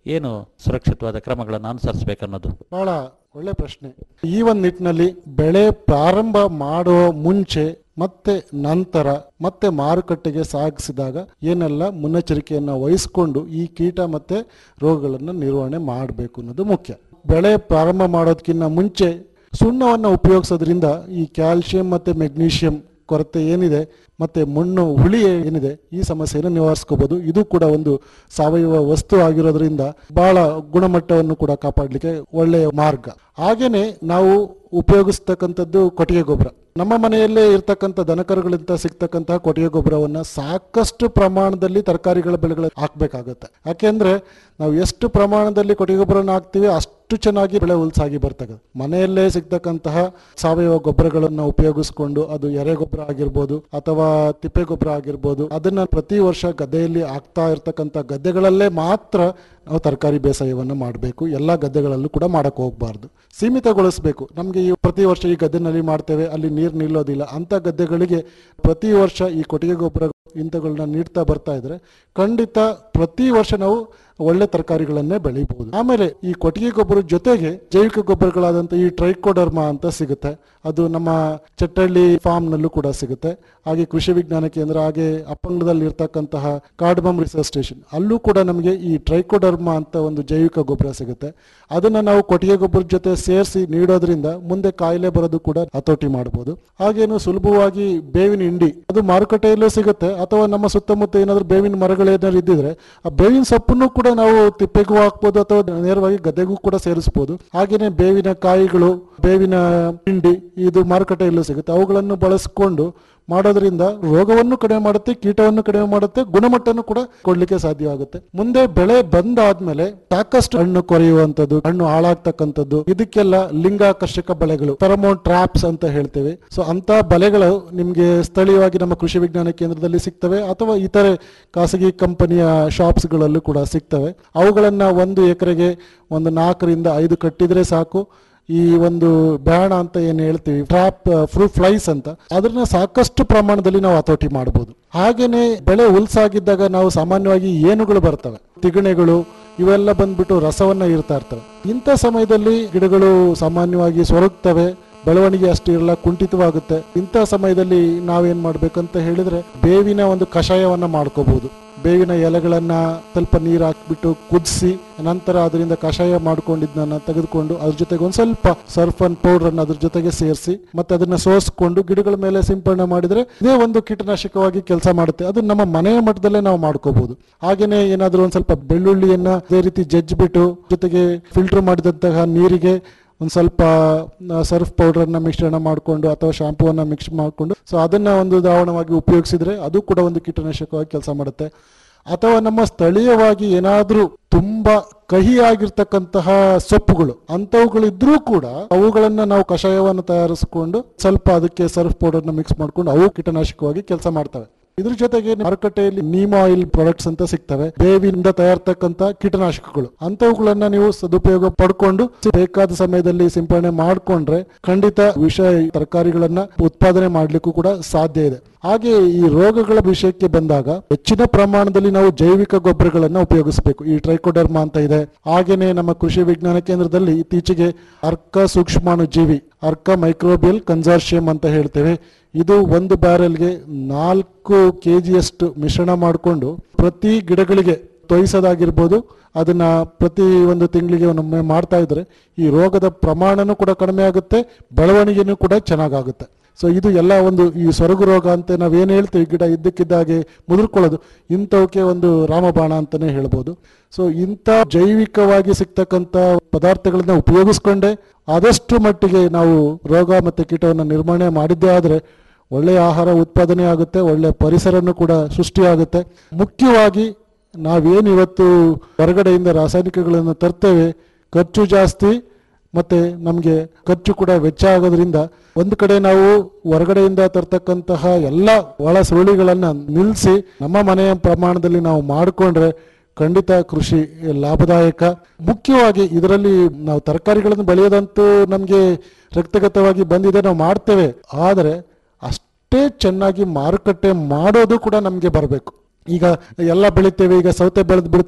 ಏನು ಸುರಕ್ಷಿತವಾದ ಕ್ರಮಗಳನ್ನು ಅನುಸರಿಸಬೇಕನ್ನೋದು ಬಹಳ ಒಳ್ಳೆ ಪ್ರಶ್ನೆ ಈ ಒಂದು ನಿಟ್ಟಿನಲ್ಲಿ ಬೆಳೆ ಪ್ರಾರಂಭ ಮಾಡುವ ಮುಂಚೆ ಮತ್ತೆ ನಂತರ ಮತ್ತೆ ಮಾರುಕಟ್ಟೆಗೆ ಸಾಗಿಸಿದಾಗ ಏನೆಲ್ಲ ಮುನ್ನೆಚ್ಚರಿಕೆಯನ್ನು ವಹಿಸಿಕೊಂಡು ಈ ಕೀಟ ಮತ್ತೆ ರೋಗಗಳನ್ನು ನಿರ್ವಹಣೆ ಮಾಡಬೇಕು ಅನ್ನೋದು ಮುಖ್ಯ ಬೆಳೆ ಪ್ರಾರಂಭ ಮಾಡೋದಕ್ಕಿಂತ ಮುಂಚೆ ಸುಣ್ಣವನ್ನು ಉಪಯೋಗಿಸೋದ್ರಿಂದ ಈ ಕ್ಯಾಲ್ಸಿಯಂ ಮತ್ತೆ ಮೆಗ್ನೀಷಿಯಂ ಕೊರತೆ ಏನಿದೆ ಮತ್ತೆ ಮಣ್ಣು ಹುಳಿ ಏನಿದೆ ಈ ಸಮಸ್ಯೆಯನ್ನು ನಿವಾರಿಸ್ಕೋಬಹುದು ಇದು ಕೂಡ ಒಂದು ಸಾವಯವ ವಸ್ತು ಆಗಿರೋದ್ರಿಂದ ಬಹಳ ಗುಣಮಟ್ಟವನ್ನು ಕೂಡ ಕಾಪಾಡಲಿಕ್ಕೆ ಒಳ್ಳೆಯ ಮಾರ್ಗ ಹಾಗೇನೆ ನಾವು ಉಪಯೋಗಿಸ್ತಕ್ಕಂಥದ್ದು ಕೊಟ್ಟಿಗೆ ಗೊಬ್ಬರ ನಮ್ಮ ಮನೆಯಲ್ಲೇ ಇರ್ತಕ್ಕಂಥ ದನಕರುಗಳಿಂದ ಸಿಗ್ತಕ್ಕಂತಹ ಕೊಟ್ಟಿಗೆ ಗೊಬ್ಬರವನ್ನ ಸಾಕಷ್ಟು ಪ್ರಮಾಣದಲ್ಲಿ ತರಕಾರಿಗಳ ಬೆಳೆಗಳು ಹಾಕ್ಬೇಕಾಗತ್ತೆ ಯಾಕೆಂದ್ರೆ ನಾವು ಎಷ್ಟು ಪ್ರಮಾಣದಲ್ಲಿ ಕೊಟ್ಟಿಗೆ ಗೊಬ್ಬರನ ಹಾಕ್ತೀವಿ ಅಷ್ಟು ಚೆನ್ನಾಗಿ ಬೆಳೆ ಉಲ್ಸಾಗಿ ಬರ್ತದೆ ಮನೆಯಲ್ಲೇ ಸಿಗ್ತಕ್ಕಂತಹ ಸಾವಯವ ಗೊಬ್ಬರಗಳನ್ನು ಉಪಯೋಗಿಸ್ಕೊಂಡು ಅದು ಎರೆ ಗೊಬ್ಬರ ಆಗಿರ್ಬೋದು ಅಥವಾ ತಿಪ್ಪೆ ಗೊಬ್ಬರ ಆಗಿರ್ಬೋದು ಅದನ್ನ ಪ್ರತಿ ವರ್ಷ ಗದ್ದೆಯಲ್ಲಿ ಆಗ್ತಾ ಇರ್ತಕ್ಕಂಥ ಗದ್ದೆಗಳಲ್ಲೇ ಮಾತ್ರ ನಾವು ತರಕಾರಿ ಬೇಸಾಯವನ್ನು ಮಾಡಬೇಕು ಎಲ್ಲ ಗದ್ದೆಗಳಲ್ಲೂ ಕೂಡ ಮಾಡಕ್ ಹೋಗ್ಬಾರ್ದು ಸೀಮಿತಗೊಳಿಸಬೇಕು ನಮಗೆ ಈ ಪ್ರತಿ ವರ್ಷ ಈ ಗದ್ದೆನಲ್ಲಿ ಮಾಡ್ತೇವೆ ಅಲ್ಲಿ ನೀರು ನಿಲ್ಲೋದಿಲ್ಲ ಅಂತ ಗದ್ದೆಗಳಿಗೆ ಪ್ರತಿ ವರ್ಷ ಈ ಕೊಟ್ಟಿಗೆ ಗೊಬ್ಬರ ಇಂಥಗಳನ್ನ ನೀಡ್ತಾ ಬರ್ತಾ ಇದ್ರೆ ಖಂಡಿತ ಪ್ರತಿ ವರ್ಷ ನಾವು ಒಳ್ಳೆ ತರಕಾರಿಗಳನ್ನೇ ಬೆಳಿಬಹುದು ಆಮೇಲೆ ಈ ಕೊಟ್ಟಿಗೆ ಗೊಬ್ಬರದ ಜೊತೆಗೆ ಜೈವಿಕ ಗೊಬ್ಬರಗಳಾದಂಥ ಈ ಟ್ರೈಕೋಡರ್ಮಾ ಅಂತ ಸಿಗುತ್ತೆ ಅದು ನಮ್ಮ ಚಟ್ಟಳ್ಳಿ ಫಾರ್ಮ್ ನಲ್ಲೂ ಕೂಡ ಸಿಗುತ್ತೆ ಹಾಗೆ ಕೃಷಿ ವಿಜ್ಞಾನ ಕೇಂದ್ರ ಹಾಗೆ ಅಪ್ಪಂಗದಲ್ಲಿ ಇರ್ತಕ್ಕಂತಹ ಕಾರ್ಡಮಮ್ ರಿಸರ್ಚ್ ಸ್ಟೇಷನ್ ಅಲ್ಲೂ ಕೂಡ ನಮಗೆ ಈ ಟ್ರೈಕೋಡರ್ಮಾ ಅಂತ ಒಂದು ಜೈವಿಕ ಗೊಬ್ಬರ ಸಿಗುತ್ತೆ ಅದನ್ನ ನಾವು ಕೊಟ್ಟಿಗೆ ಗೊಬ್ಬರದ ಜೊತೆ ಸೇರಿಸಿ ನೀಡೋದ್ರಿಂದ ಮುಂದೆ ಕಾಯಿಲೆ ಬರೋದು ಕೂಡ ಹತೋಟಿ ಮಾಡಬಹುದು ಹಾಗೇನು ಸುಲಭವಾಗಿ ಬೇವಿನ ಹಿಂಡಿ ಅದು ಮಾರುಕಟ್ಟೆಯಲ್ಲೂ ಸಿಗುತ್ತೆ ಅಥವಾ ನಮ್ಮ ಸುತ್ತಮುತ್ತ ಏನಾದ್ರು ಬೇವಿನ ಮರಗಳೇನಾದ್ರು ಇದ್ದಿದ್ರೆ ಆ ಬೇವಿನ ಸೊಪ್ಪನ್ನು ಕೂಡ ನಾವು ತಿಪ್ಪೆಗೂ ಹಾಕ್ಬೋದು ಅಥವಾ ನೇರವಾಗಿ ಗದ್ದೆಗೂ ಕೂಡ ಸೇರಿಸಬಹುದು ಹಾಗೇನೆ ಬೇವಿನ ಕಾಯಿಗಳು ಬೇವಿನ ಹಿಂಡಿ ಇದು ಮಾರುಕಟ್ಟೆಯಲ್ಲೂ ಸಿಗುತ್ತೆ ಅವುಗಳನ್ನು ಬಳಸಿಕೊಂಡು ಮಾಡೋದ್ರಿಂದ ರೋಗವನ್ನು ಕಡಿಮೆ ಮಾಡುತ್ತೆ ಕೀಟವನ್ನು ಕಡಿಮೆ ಮಾಡುತ್ತೆ ಗುಣಮಟ್ಟವನ್ನು ಕೂಡ ಕೊಡ್ಲಿಕ್ಕೆ ಸಾಧ್ಯವಾಗುತ್ತೆ ಮುಂದೆ ಬೆಳೆ ಬಂದಾದ್ಮೇಲೆ ಸಾಕಷ್ಟು ಹಣ್ಣು ಕೊರೆಯುವಂತದ್ದು ಹಣ್ಣು ಹಾಳಾಗ್ತಕ್ಕಂಥದ್ದು ಇದಕ್ಕೆಲ್ಲ ಲಿಂಗಾಕರ್ಷಕ ಬಲೆಗಳು ಫೆರಮೋನ್ ಟ್ರಾಪ್ಸ್ ಅಂತ ಹೇಳ್ತೇವೆ ಸೊ ಅಂತ ಬಲೆಗಳು ನಿಮ್ಗೆ ಸ್ಥಳೀಯವಾಗಿ ನಮ್ಮ ಕೃಷಿ ವಿಜ್ಞಾನ ಕೇಂದ್ರದಲ್ಲಿ ಸಿಗ್ತವೆ ಅಥವಾ ಇತರೆ ಖಾಸಗಿ ಕಂಪನಿಯ ಶಾಪ್ಸ್ಗಳಲ್ಲೂ ಕೂಡ ಸಿಗ್ತವೆ ಅವುಗಳನ್ನ ಒಂದು ಎಕರೆಗೆ ಒಂದು ನಾಲ್ಕರಿಂದ ಐದು ಕಟ್ಟಿದ್ರೆ ಸಾಕು ಈ ಒಂದು ಬ್ಯಾಣ ಅಂತ ಏನ್ ಹೇಳ್ತೀವಿ ಟ್ರಾಪ್ ಫ್ರೂಟ್ ಫ್ಲೈಸ್ ಅಂತ ಅದನ್ನ ಸಾಕಷ್ಟು ಪ್ರಮಾಣದಲ್ಲಿ ನಾವು ಹತೋಟಿ ಮಾಡಬಹುದು ಹಾಗೇನೆ ಬೆಳೆ ಹುಲ್ಸಾಗಿದ್ದಾಗ ನಾವು ಸಾಮಾನ್ಯವಾಗಿ ಏನುಗಳು ಬರ್ತವೆ ತಿಗಣೆಗಳು ಇವೆಲ್ಲ ಬಂದ್ಬಿಟ್ಟು ರಸವನ್ನ ಇರ್ತಾ ಇರ್ತವೆ ಇಂಥ ಸಮಯದಲ್ಲಿ ಗಿಡಗಳು ಸಾಮಾನ್ಯವಾಗಿ ಸೊರಗ್ತವೆ ಬೆಳವಣಿಗೆ ಅಷ್ಟು ಇರಲ್ಲ ಕುಂಠಿತವಾಗುತ್ತೆ ಇಂಥ ಸಮಯದಲ್ಲಿ ನಾವೇನ್ ಮಾಡ್ಬೇಕಂತ ಹೇಳಿದ್ರೆ ಬೇವಿನ ಒಂದು ಕಷಾಯವನ್ನ ಮಾಡ್ಕೋಬಹುದು ಬೇವಿನ ಎಲೆಗಳನ್ನ ಸ್ವಲ್ಪ ನೀರು ಹಾಕ್ಬಿಟ್ಟು ಕುದಿಸಿ ನಂತರ ಅದರಿಂದ ಕಷಾಯ ಮಾಡ್ಕೊಂಡಿದ್ದನ್ನ ತೆಗೆದುಕೊಂಡು ಅದ್ರ ಜೊತೆಗೆ ಒಂದ್ ಸ್ವಲ್ಪ ಸರ್ಫ್ ಅಂಡ್ ಪೌಡರ್ ಅನ್ನ ಅದ್ರ ಜೊತೆಗೆ ಸೇರಿಸಿ ಮತ್ತೆ ಅದನ್ನ ಸೋರಿಸ್ಕೊಂಡು ಗಿಡಗಳ ಮೇಲೆ ಸಿಂಪಡಣೆ ಮಾಡಿದ್ರೆ ಇದೇ ಒಂದು ಕೀಟನಾಶಕವಾಗಿ ಕೆಲಸ ಮಾಡುತ್ತೆ ಅದು ನಮ್ಮ ಮನೆಯ ಮಟ್ಟದಲ್ಲೇ ನಾವು ಮಾಡ್ಕೋಬಹುದು ಹಾಗೇನೆ ಏನಾದ್ರೂ ಒಂದ್ ಸ್ವಲ್ಪ ಬೆಳ್ಳುಳ್ಳಿಯನ್ನ ಅದೇ ರೀತಿ ಜಜ್ಜಿಬಿಟ್ಟು ಜೊತೆಗೆ ಫಿಲ್ಟರ್ ಮಾಡಿದಂತಹ ನೀರಿಗೆ ಒಂದು ಸ್ವಲ್ಪ ಸರ್ಫ್ ಪೌಡರ್ನ ಮಿಶ್ರಣ ಮಾಡಿಕೊಂಡು ಅಥವಾ ಶಾಂಪೂವನ್ನ ಮಿಕ್ಸ್ ಮಾಡಿಕೊಂಡು ಸೊ ಅದನ್ನ ಒಂದು ದ್ರಾವಣವಾಗಿ ಉಪಯೋಗಿಸಿದ್ರೆ ಅದು ಕೂಡ ಒಂದು ಕೀಟನಾಶಕವಾಗಿ ಕೆಲಸ ಮಾಡುತ್ತೆ ಅಥವಾ ನಮ್ಮ ಸ್ಥಳೀಯವಾಗಿ ಏನಾದ್ರೂ ತುಂಬಾ ಕಹಿಯಾಗಿರ್ತಕ್ಕಂತಹ ಸೊಪ್ಪುಗಳು ಅಂತವುಗಳಿದ್ರೂ ಕೂಡ ಅವುಗಳನ್ನ ನಾವು ಕಷಾಯವನ್ನು ತಯಾರಿಸಿಕೊಂಡು ಸ್ವಲ್ಪ ಅದಕ್ಕೆ ಸರ್ಫ್ ಪೌಡರ್ನ ಮಿಕ್ಸ್ ಮಾಡ್ಕೊಂಡು ಅವು ಕೀಟನಾಶಕವಾಗಿ ಕೆಲಸ ಮಾಡ್ತವೆ ಇದ್ರ ಜೊತೆಗೆ ಮಾರುಕಟ್ಟೆಯಲ್ಲಿ ನೀಮ್ ಆಯಿಲ್ ಪ್ರಾಡಕ್ಟ್ಸ್ ಅಂತ ಸಿಗ್ತವೆ ಬೇವಿನಿಂದ ತಯಾರ್ತಕ್ಕಂತ ಕೀಟನಾಶಕಗಳು ಅಂತವುಗಳನ್ನ ನೀವು ಸದುಪಯೋಗ ಪಡ್ಕೊಂಡು ಬೇಕಾದ ಸಮಯದಲ್ಲಿ ಸಿಂಪಡಣೆ ಮಾಡ್ಕೊಂಡ್ರೆ ಖಂಡಿತ ವಿಷ ತರಕಾರಿಗಳನ್ನ ಉತ್ಪಾದನೆ ಮಾಡ್ಲಿಕ್ಕೂ ಕೂಡ ಸಾಧ್ಯ ಇದೆ ಹಾಗೆ ಈ ರೋಗಗಳ ವಿಷಯಕ್ಕೆ ಬಂದಾಗ ಹೆಚ್ಚಿನ ಪ್ರಮಾಣದಲ್ಲಿ ನಾವು ಜೈವಿಕ ಗೊಬ್ಬರಗಳನ್ನ ಉಪಯೋಗಿಸಬೇಕು ಈ ಟ್ರೈಕೋಡರ್ಮಾ ಅಂತ ಇದೆ ಹಾಗೇನೆ ನಮ್ಮ ಕೃಷಿ ವಿಜ್ಞಾನ ಕೇಂದ್ರದಲ್ಲಿ ಇತ್ತೀಚೆಗೆ ಅರ್ಕ ಸೂಕ್ಷ್ಮಾಣು ಜೀವಿ ಅರ್ಕ ಮೈಕ್ರೋಬಿಯಲ್ ಕನ್ಸಾರ್ಷಿಯಂ ಅಂತ ಹೇಳ್ತೇವೆ ಇದು ಒಂದು ಬ್ಯಾರೆಲ್ಗೆ ನಾಲ್ಕು ಕೆ ಜಿಯಷ್ಟು ಮಿಶ್ರಣ ಮಾಡಿಕೊಂಡು ಪ್ರತಿ ಗಿಡಗಳಿಗೆ ತೊಯಿಸೋದಾಗಿರ್ಬೋದು ಅದನ್ನ ಪ್ರತಿ ಒಂದು ತಿಂಗಳಿಗೆ ಒಮ್ಮೆ ಮಾಡ್ತಾ ಇದ್ರೆ ಈ ರೋಗದ ಪ್ರಮಾಣನೂ ಕೂಡ ಕಡಿಮೆ ಆಗುತ್ತೆ ಬೆಳವಣಿಗೆನೂ ಕೂಡ ಚೆನ್ನಾಗಾಗುತ್ತೆ ಸೊ ಇದು ಎಲ್ಲ ಒಂದು ಈ ಸೊರಗು ರೋಗ ಅಂತ ನಾವೇನು ಹೇಳ್ತೀವಿ ಗಿಡ ಇದ್ದಕ್ಕಿದ್ದಾಗೆ ಮುದುರ್ಕೊಳ್ಳೋದು ಇಂಥವಕ್ಕೆ ಒಂದು ರಾಮಬಾಣ ಅಂತಾನೆ ಹೇಳ್ಬೋದು ಸೊ ಇಂಥ ಜೈವಿಕವಾಗಿ ಸಿಗ್ತಕ್ಕಂಥ ಪದಾರ್ಥಗಳನ್ನ ಉಪಯೋಗಿಸ್ಕೊಂಡೆ ಆದಷ್ಟು ಮಟ್ಟಿಗೆ ನಾವು ರೋಗ ಮತ್ತೆ ಕೀಟವನ್ನು ನಿರ್ವಹಣೆ ಮಾಡಿದ್ದೇ ಆದ್ರೆ ಒಳ್ಳೆಯ ಆಹಾರ ಉತ್ಪಾದನೆ ಆಗುತ್ತೆ ಒಳ್ಳೆ ಪರಿಸರನೂ ಕೂಡ ಸೃಷ್ಟಿಯಾಗುತ್ತೆ ಮುಖ್ಯವಾಗಿ ನಾವೇನು ಇವತ್ತು ಹೊರಗಡೆಯಿಂದ ರಾಸಾಯನಿಕಗಳನ್ನು ತರ್ತೇವೆ ಖರ್ಚು ಜಾಸ್ತಿ ಮತ್ತೆ ನಮಗೆ ಖರ್ಚು ಕೂಡ ವೆಚ್ಚ ಆಗೋದ್ರಿಂದ ಒಂದು ಕಡೆ ನಾವು ಹೊರಗಡೆಯಿಂದ ತರ್ತಕ್ಕಂತಹ ಎಲ್ಲ ಒಳ ಸುರುಳಿಗಳನ್ನ ನಿಲ್ಲಿಸಿ ನಮ್ಮ ಮನೆಯ ಪ್ರಮಾಣದಲ್ಲಿ ನಾವು ಮಾಡಿಕೊಂಡ್ರೆ ಖಂಡಿತ ಕೃಷಿ ಲಾಭದಾಯಕ ಮುಖ್ಯವಾಗಿ ಇದರಲ್ಲಿ ನಾವು ತರಕಾರಿಗಳನ್ನು ಬೆಳೆಯೋದಂತೂ ನಮಗೆ ರಕ್ತಗತವಾಗಿ ಬಂದಿದೆ ನಾವು ಮಾಡ್ತೇವೆ ಆದರೆ ಅಷ್ಟೇ ಚೆನ್ನಾಗಿ ಮಾರುಕಟ್ಟೆ ಮಾಡೋದು ಕೂಡ ನಮಗೆ ಬರಬೇಕು ಈಗ ಎಲ್ಲ ಬೆಳಿತೇವೆ ಈಗ ಸೌತೆ ಬೆಳೆದು ಬಿಡ್ತೇವೆ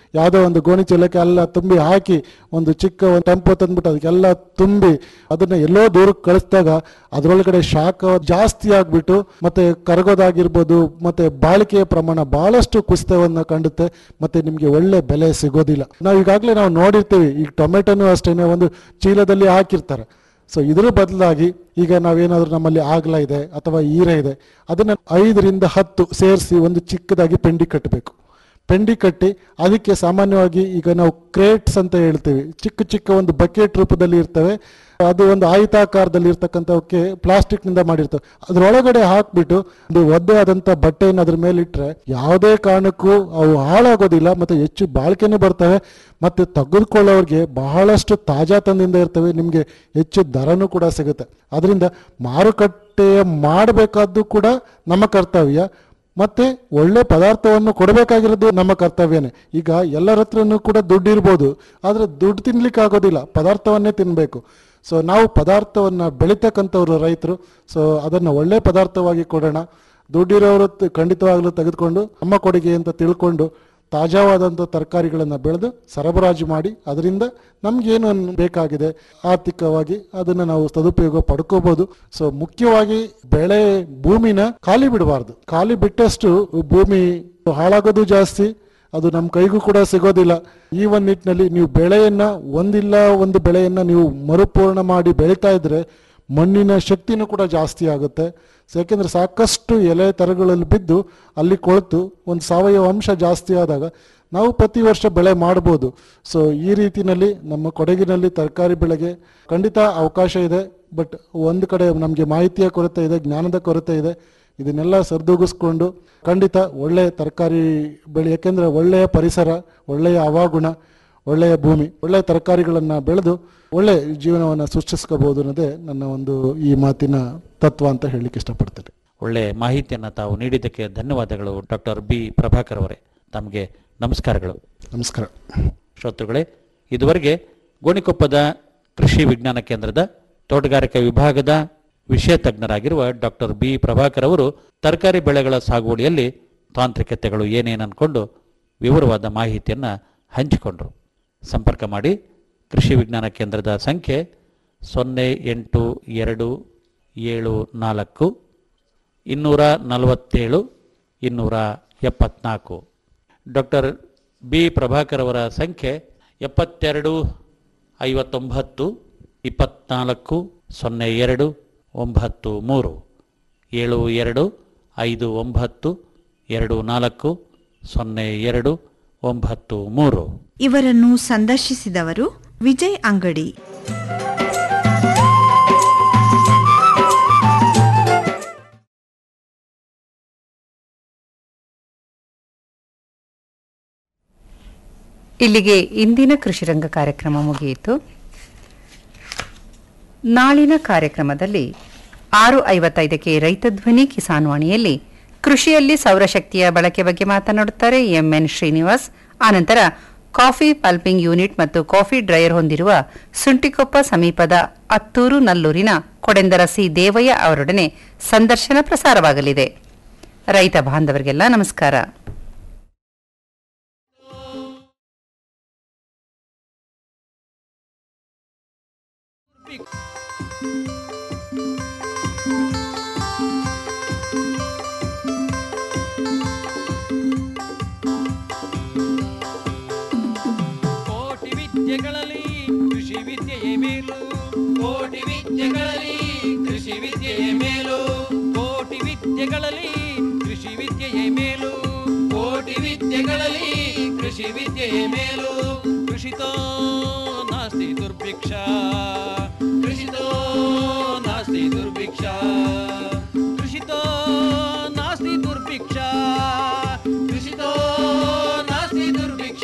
ಯಾವುದೋ ಒಂದು ಗೋಣಿ ಚೀಲಕ್ಕೆ ಎಲ್ಲ ತುಂಬಿ ಹಾಕಿ ಒಂದು ಚಿಕ್ಕ ಒಂದು ಟೆಂಪೋ ತಂದ್ಬಿಟ್ಟು ಅದಕ್ಕೆಲ್ಲ ತುಂಬಿ ಅದನ್ನ ಎಲ್ಲೋ ದೂರಕ್ಕೆ ಕಳಿಸಿದಾಗ ಅದರೊಳಗಡೆ ಶಾಖ ಜಾಸ್ತಿ ಆಗ್ಬಿಟ್ಟು ಮತ್ತೆ ಕರಗೋದಾಗಿರ್ಬೋದು ಮತ್ತೆ ಬಾಳಿಕೆಯ ಪ್ರಮಾಣ ಬಹಳಷ್ಟು ಕುಸಿತವನ್ನ ಕಂಡುತ್ತೆ ಮತ್ತೆ ನಿಮಗೆ ಒಳ್ಳೆ ಬೆಲೆ ಸಿಗೋದಿಲ್ಲ ನಾವು ಈಗಾಗಲೇ ನಾವು ನೋಡಿರ್ತೀವಿ ಈಗ ಟೊಮೆಟೊನು ಅಷ್ಟೇನೆ ಒಂದು ಚೀಲದಲ್ಲಿ ಹಾಕಿರ್ತಾರೆ ಸೊ ಇದ್ರ ಬದಲಾಗಿ ಈಗ ನಾವೇನಾದ್ರೂ ನಮ್ಮಲ್ಲಿ ಆಗ್ಲ ಇದೆ ಅಥವಾ ಈರ ಇದೆ ಅದನ್ನ ಐದರಿಂದ ಹತ್ತು ಸೇರಿಸಿ ಒಂದು ಚಿಕ್ಕದಾಗಿ ಪೆಂಡಿ ಕಟ್ಟಬೇಕು ಪೆಂಡಿ ಕಟ್ಟಿ ಅದಕ್ಕೆ ಸಾಮಾನ್ಯವಾಗಿ ಈಗ ನಾವು ಕ್ರೇಟ್ಸ್ ಅಂತ ಹೇಳ್ತೀವಿ ಚಿಕ್ಕ ಚಿಕ್ಕ ಒಂದು ಬಕೆಟ್ ರೂಪದಲ್ಲಿ ಇರ್ತವೆ ಅದು ಒಂದು ಆಯತಾಕಾರದಲ್ಲಿ ಇರ್ತಕ್ಕಂಥವಕ್ಕೆ ಪ್ಲಾಸ್ಟಿಕ್ ನಿಂದ ಮಾಡಿರ್ತವೆ ಅದ್ರೊಳಗಡೆ ಹಾಕ್ಬಿಟ್ಟು ಒಂದು ಒದ್ದೆ ಆದಂತ ಬಟ್ಟೆಯನ್ನು ಅದ್ರ ಮೇಲೆ ಇಟ್ರೆ ಯಾವುದೇ ಕಾರಣಕ್ಕೂ ಅವು ಹಾಳಾಗೋದಿಲ್ಲ ಮತ್ತೆ ಹೆಚ್ಚು ಬಾಳಿಕೆನೂ ಬರ್ತವೆ ಮತ್ತೆ ತೆಗೆದುಕೊಳ್ಳೋರಿಗೆ ಬಹಳಷ್ಟು ತಾಜಾತನದಿಂದ ಇರ್ತವೆ ನಿಮಗೆ ಹೆಚ್ಚು ದರನೂ ಕೂಡ ಸಿಗುತ್ತೆ ಅದರಿಂದ ಮಾರುಕಟ್ಟೆ ಮಾಡಬೇಕಾದ್ದು ಕೂಡ ನಮ್ಮ ಕರ್ತವ್ಯ ಮತ್ತೆ ಒಳ್ಳೆ ಪದಾರ್ಥವನ್ನು ಕೊಡಬೇಕಾಗಿರೋದು ನಮ್ಮ ಕರ್ತವ್ಯನೇ ಈಗ ಎಲ್ಲರ ಹತ್ರನೂ ಕೂಡ ದುಡ್ಡು ಇರ್ಬೋದು ಆದರೆ ದುಡ್ಡು ತಿನ್ಲಿಕ್ಕೆ ಆಗೋದಿಲ್ಲ ಪದಾರ್ಥವನ್ನೇ ತಿನ್ನಬೇಕು ಸೊ ನಾವು ಪದಾರ್ಥವನ್ನ ಬೆಳಿತಕ್ಕಂಥವ್ರು ರೈತರು ಸೊ ಅದನ್ನು ಒಳ್ಳೆ ಪದಾರ್ಥವಾಗಿ ಕೊಡೋಣ ದುಡ್ಡಿರೋರು ತ- ಖಂಡಿತವಾಗ್ಲೂ ತೆಗೆದುಕೊಂಡು ನಮ್ಮ ಕೊಡುಗೆ ಅಂತ ತಿಳ್ಕೊಂಡು ತಾಜಾವಾದಂಥ ತರಕಾರಿಗಳನ್ನು ಬೆಳೆದು ಸರಬರಾಜು ಮಾಡಿ ಅದರಿಂದ ನಮ್ಗೇನು ಅನ್- ಬೇಕಾಗಿದೆ ಆರ್ಥಿಕವಾಗಿ ಅದನ್ನು ನಾವು ಸದುಪಯೋಗ ಪಡ್ಕೋಬಹುದು ಸೊ ಮುಖ್ಯವಾಗಿ ಬೆಳೆ ಭೂಮಿನ ಖಾಲಿ ಬಿಡಬಾರ್ದು ಖಾಲಿ ಬಿಟ್ಟಷ್ಟು ಭೂಮಿ ಹಾಳಾಗೋದು ಜಾಸ್ತಿ ಅದು ನಮ್ಮ ಕೈಗೂ ಕೂಡ ಸಿಗೋದಿಲ್ಲ ಈ ಒಂದು ನಿಟ್ಟಿನಲ್ಲಿ ನೀವು ಬೆಳೆಯನ್ನ ಒಂದಿಲ್ಲ ಒಂದು ಬೆಳೆಯನ್ನ ನೀವು ಮರುಪೂರ್ಣ ಮಾಡಿ ಬೆಳೀತಾ ಇದ್ರೆ ಮಣ್ಣಿನ ಶಕ್ತಿನೂ ಕೂಡ ಜಾಸ್ತಿ ಆಗುತ್ತೆ ಸೊ ಯಾಕೆಂದ್ರೆ ಸಾಕಷ್ಟು ಎಲೆ ತರಗಳಲ್ಲಿ ಬಿದ್ದು ಅಲ್ಲಿ ಕೊಳೆತು ಒಂದು ಸಾವಯವ ಅಂಶ ಜಾಸ್ತಿ ಆದಾಗ ನಾವು ಪ್ರತಿ ವರ್ಷ ಬೆಳೆ ಮಾಡ್ಬೋದು ಸೊ ಈ ರೀತಿನಲ್ಲಿ ನಮ್ಮ ಕೊಡಗಿನಲ್ಲಿ ತರಕಾರಿ ಬೆಳೆಗೆ ಖಂಡಿತ ಅವಕಾಶ ಇದೆ ಬಟ್ ಒಂದು ಕಡೆ ನಮಗೆ ಮಾಹಿತಿಯ ಕೊರತೆ ಇದೆ ಜ್ಞಾನದ ಕೊರತೆ ಇದೆ ಇದನ್ನೆಲ್ಲ ಸರಿದೂಗಿಸ್ಕೊಂಡು ಖಂಡಿತ ಒಳ್ಳೆ ತರಕಾರಿ ಬೆಳೆ ಯಾಕೆಂದ್ರೆ ಒಳ್ಳೆಯ ಪರಿಸರ ಒಳ್ಳೆಯ ಹವಾಗುಣ ಒಳ್ಳೆಯ ಭೂಮಿ ಒಳ್ಳೆಯ ತರಕಾರಿಗಳನ್ನು ಬೆಳೆದು ಒಳ್ಳೆ ಜೀವನವನ್ನು ಸೃಷ್ಟಿಸ್ಕೋಬಹುದು ಅನ್ನೋದೇ ನನ್ನ ಒಂದು ಈ ಮಾತಿನ ತತ್ವ ಅಂತ ಹೇಳಲಿಕ್ಕೆ ಇಷ್ಟಪಡ್ತೇನೆ ಒಳ್ಳೆ ಮಾಹಿತಿಯನ್ನು ತಾವು ನೀಡಿದ್ದಕ್ಕೆ ಧನ್ಯವಾದಗಳು ಡಾಕ್ಟರ್ ಬಿ ಪ್ರಭಾಕರ್ ಅವರೇ ತಮಗೆ ನಮಸ್ಕಾರಗಳು ನಮಸ್ಕಾರ ಶ್ರೋತೃಗಳೇ ಇದುವರೆಗೆ ಗೋಣಿಕೊಪ್ಪದ ಕೃಷಿ ವಿಜ್ಞಾನ ಕೇಂದ್ರದ ತೋಟಗಾರಿಕಾ ವಿಭಾಗದ ವಿಷಯ ತಜ್ಞರಾಗಿರುವ ಡಾಕ್ಟರ್ ಬಿ ಪ್ರಭಾಕರ್ ಅವರು ತರಕಾರಿ ಬೆಳೆಗಳ ಸಾಗುವಳಿಯಲ್ಲಿ ತಾಂತ್ರಿಕತೆಗಳು ಏನೇನು ಅನ್ಕೊಂಡು ವಿವರವಾದ ಮಾಹಿತಿಯನ್ನು ಹಂಚಿಕೊಂಡರು ಸಂಪರ್ಕ ಮಾಡಿ ಕೃಷಿ ವಿಜ್ಞಾನ ಕೇಂದ್ರದ ಸಂಖ್ಯೆ ಸೊನ್ನೆ ಎಂಟು ಎರಡು ಏಳು ನಾಲ್ಕು ಇನ್ನೂರ ನಲವತ್ತೇಳು ಇನ್ನೂರ ಎಪ್ಪತ್ನಾಲ್ಕು ಡಾಕ್ಟರ್ ಬಿ ಪ್ರಭಾಕರ್ ಅವರ ಸಂಖ್ಯೆ ಎಪ್ಪತ್ತೆರಡು ಐವತ್ತೊಂಬತ್ತು ಇಪ್ಪತ್ನಾಲ್ಕು ಸೊನ್ನೆ ಎರಡು ಒಂಬತ್ತು ಮೂರು ಏಳು ಎರಡು ಐದು ಒಂಬತ್ತು ಎರಡು ನಾಲ್ಕು ಸೊನ್ನೆ ಎರಡು ಒಂಬತ್ತು ಮೂರು ಇವರನ್ನು ಸಂದರ್ಶಿಸಿದವರು ವಿಜಯ್ ಅಂಗಡಿ ಇಲ್ಲಿಗೆ ಇಂದಿನ ಕೃಷಿರಂಗ ಕಾರ್ಯಕ್ರಮ ಮುಗಿಯಿತು ನಾಳಿನ ಕಾರ್ಯಕ್ರಮದಲ್ಲಿ ಆರು ಐವತ್ತೈದಕ್ಕೆ ರೈತ ಧ್ವನಿ ಕಿಸಾನ್ ವಾಣಿಯಲ್ಲಿ ಕೃಷಿಯಲ್ಲಿ ಸೌರಶಕ್ತಿಯ ಬಳಕೆ ಬಗ್ಗೆ ಮಾತನಾಡುತ್ತಾರೆ ಎಂಎನ್ ಶ್ರೀನಿವಾಸ್ ಆನಂತರ ಕಾಫಿ ಪಲ್ಪಿಂಗ್ ಯೂನಿಟ್ ಮತ್ತು ಕಾಫಿ ಡ್ರೈಯರ್ ಹೊಂದಿರುವ ಸುಂಟಿಕೊಪ್ಪ ಸಮೀಪದ ಅತ್ತೂರು ನಲ್ಲೂರಿನ ಕೊಡೆಂದರ ಸಿ ದೇವಯ್ಯ ಅವರೊಡನೆ ಸಂದರ್ಶನ ಪ್ರಸಾರವಾಗಲಿದೆ ರೈತ ಬಾಂಧವರಿಗೆಲ್ಲ ನಮಸ್ಕಾರ ಕೋಟಿ ವಿದ್ಯೆಗಳಲ್ಲಿ ಕೃಷಿ ವಿದ್ಯೆಯೇ ಮೇಲು ಕೋಟಿ ವಿದ್ಯೆಗಳಲ್ಲಿ ಕೃಷಿ ವಿದ್ಯೆಯೇ ಮೇಲು ಕೋಟಿ ವಿದ್ಯೆಗಳಲ್ಲಿ ಕೃಷಿ ವಿದ್ಯೆಯೇ ಮೇಲು ಕೋಟಿ ವಿದ್ಯೆಗಳಲ್ಲಿ ಕೃಷಿ ವಿದ್ಯೆಯೇ ಮೇಲು ಕೃಷಿತೋ ನಾಸ್ತಿ ದುರ್ಭಿಕ್ಷ ಕೃಷಿತೋ ನಾಸ್ತಿ ದುರ್ಭಿಕ್ಷ ಕೃಷಿತೋ ನಾಸ್ತಿ ದುರ್ಭಿಕ್ಷ ಕೃಷಿತೋ ನಾಸ್ತಿ ದುರ್ಭಿಕ್ಷ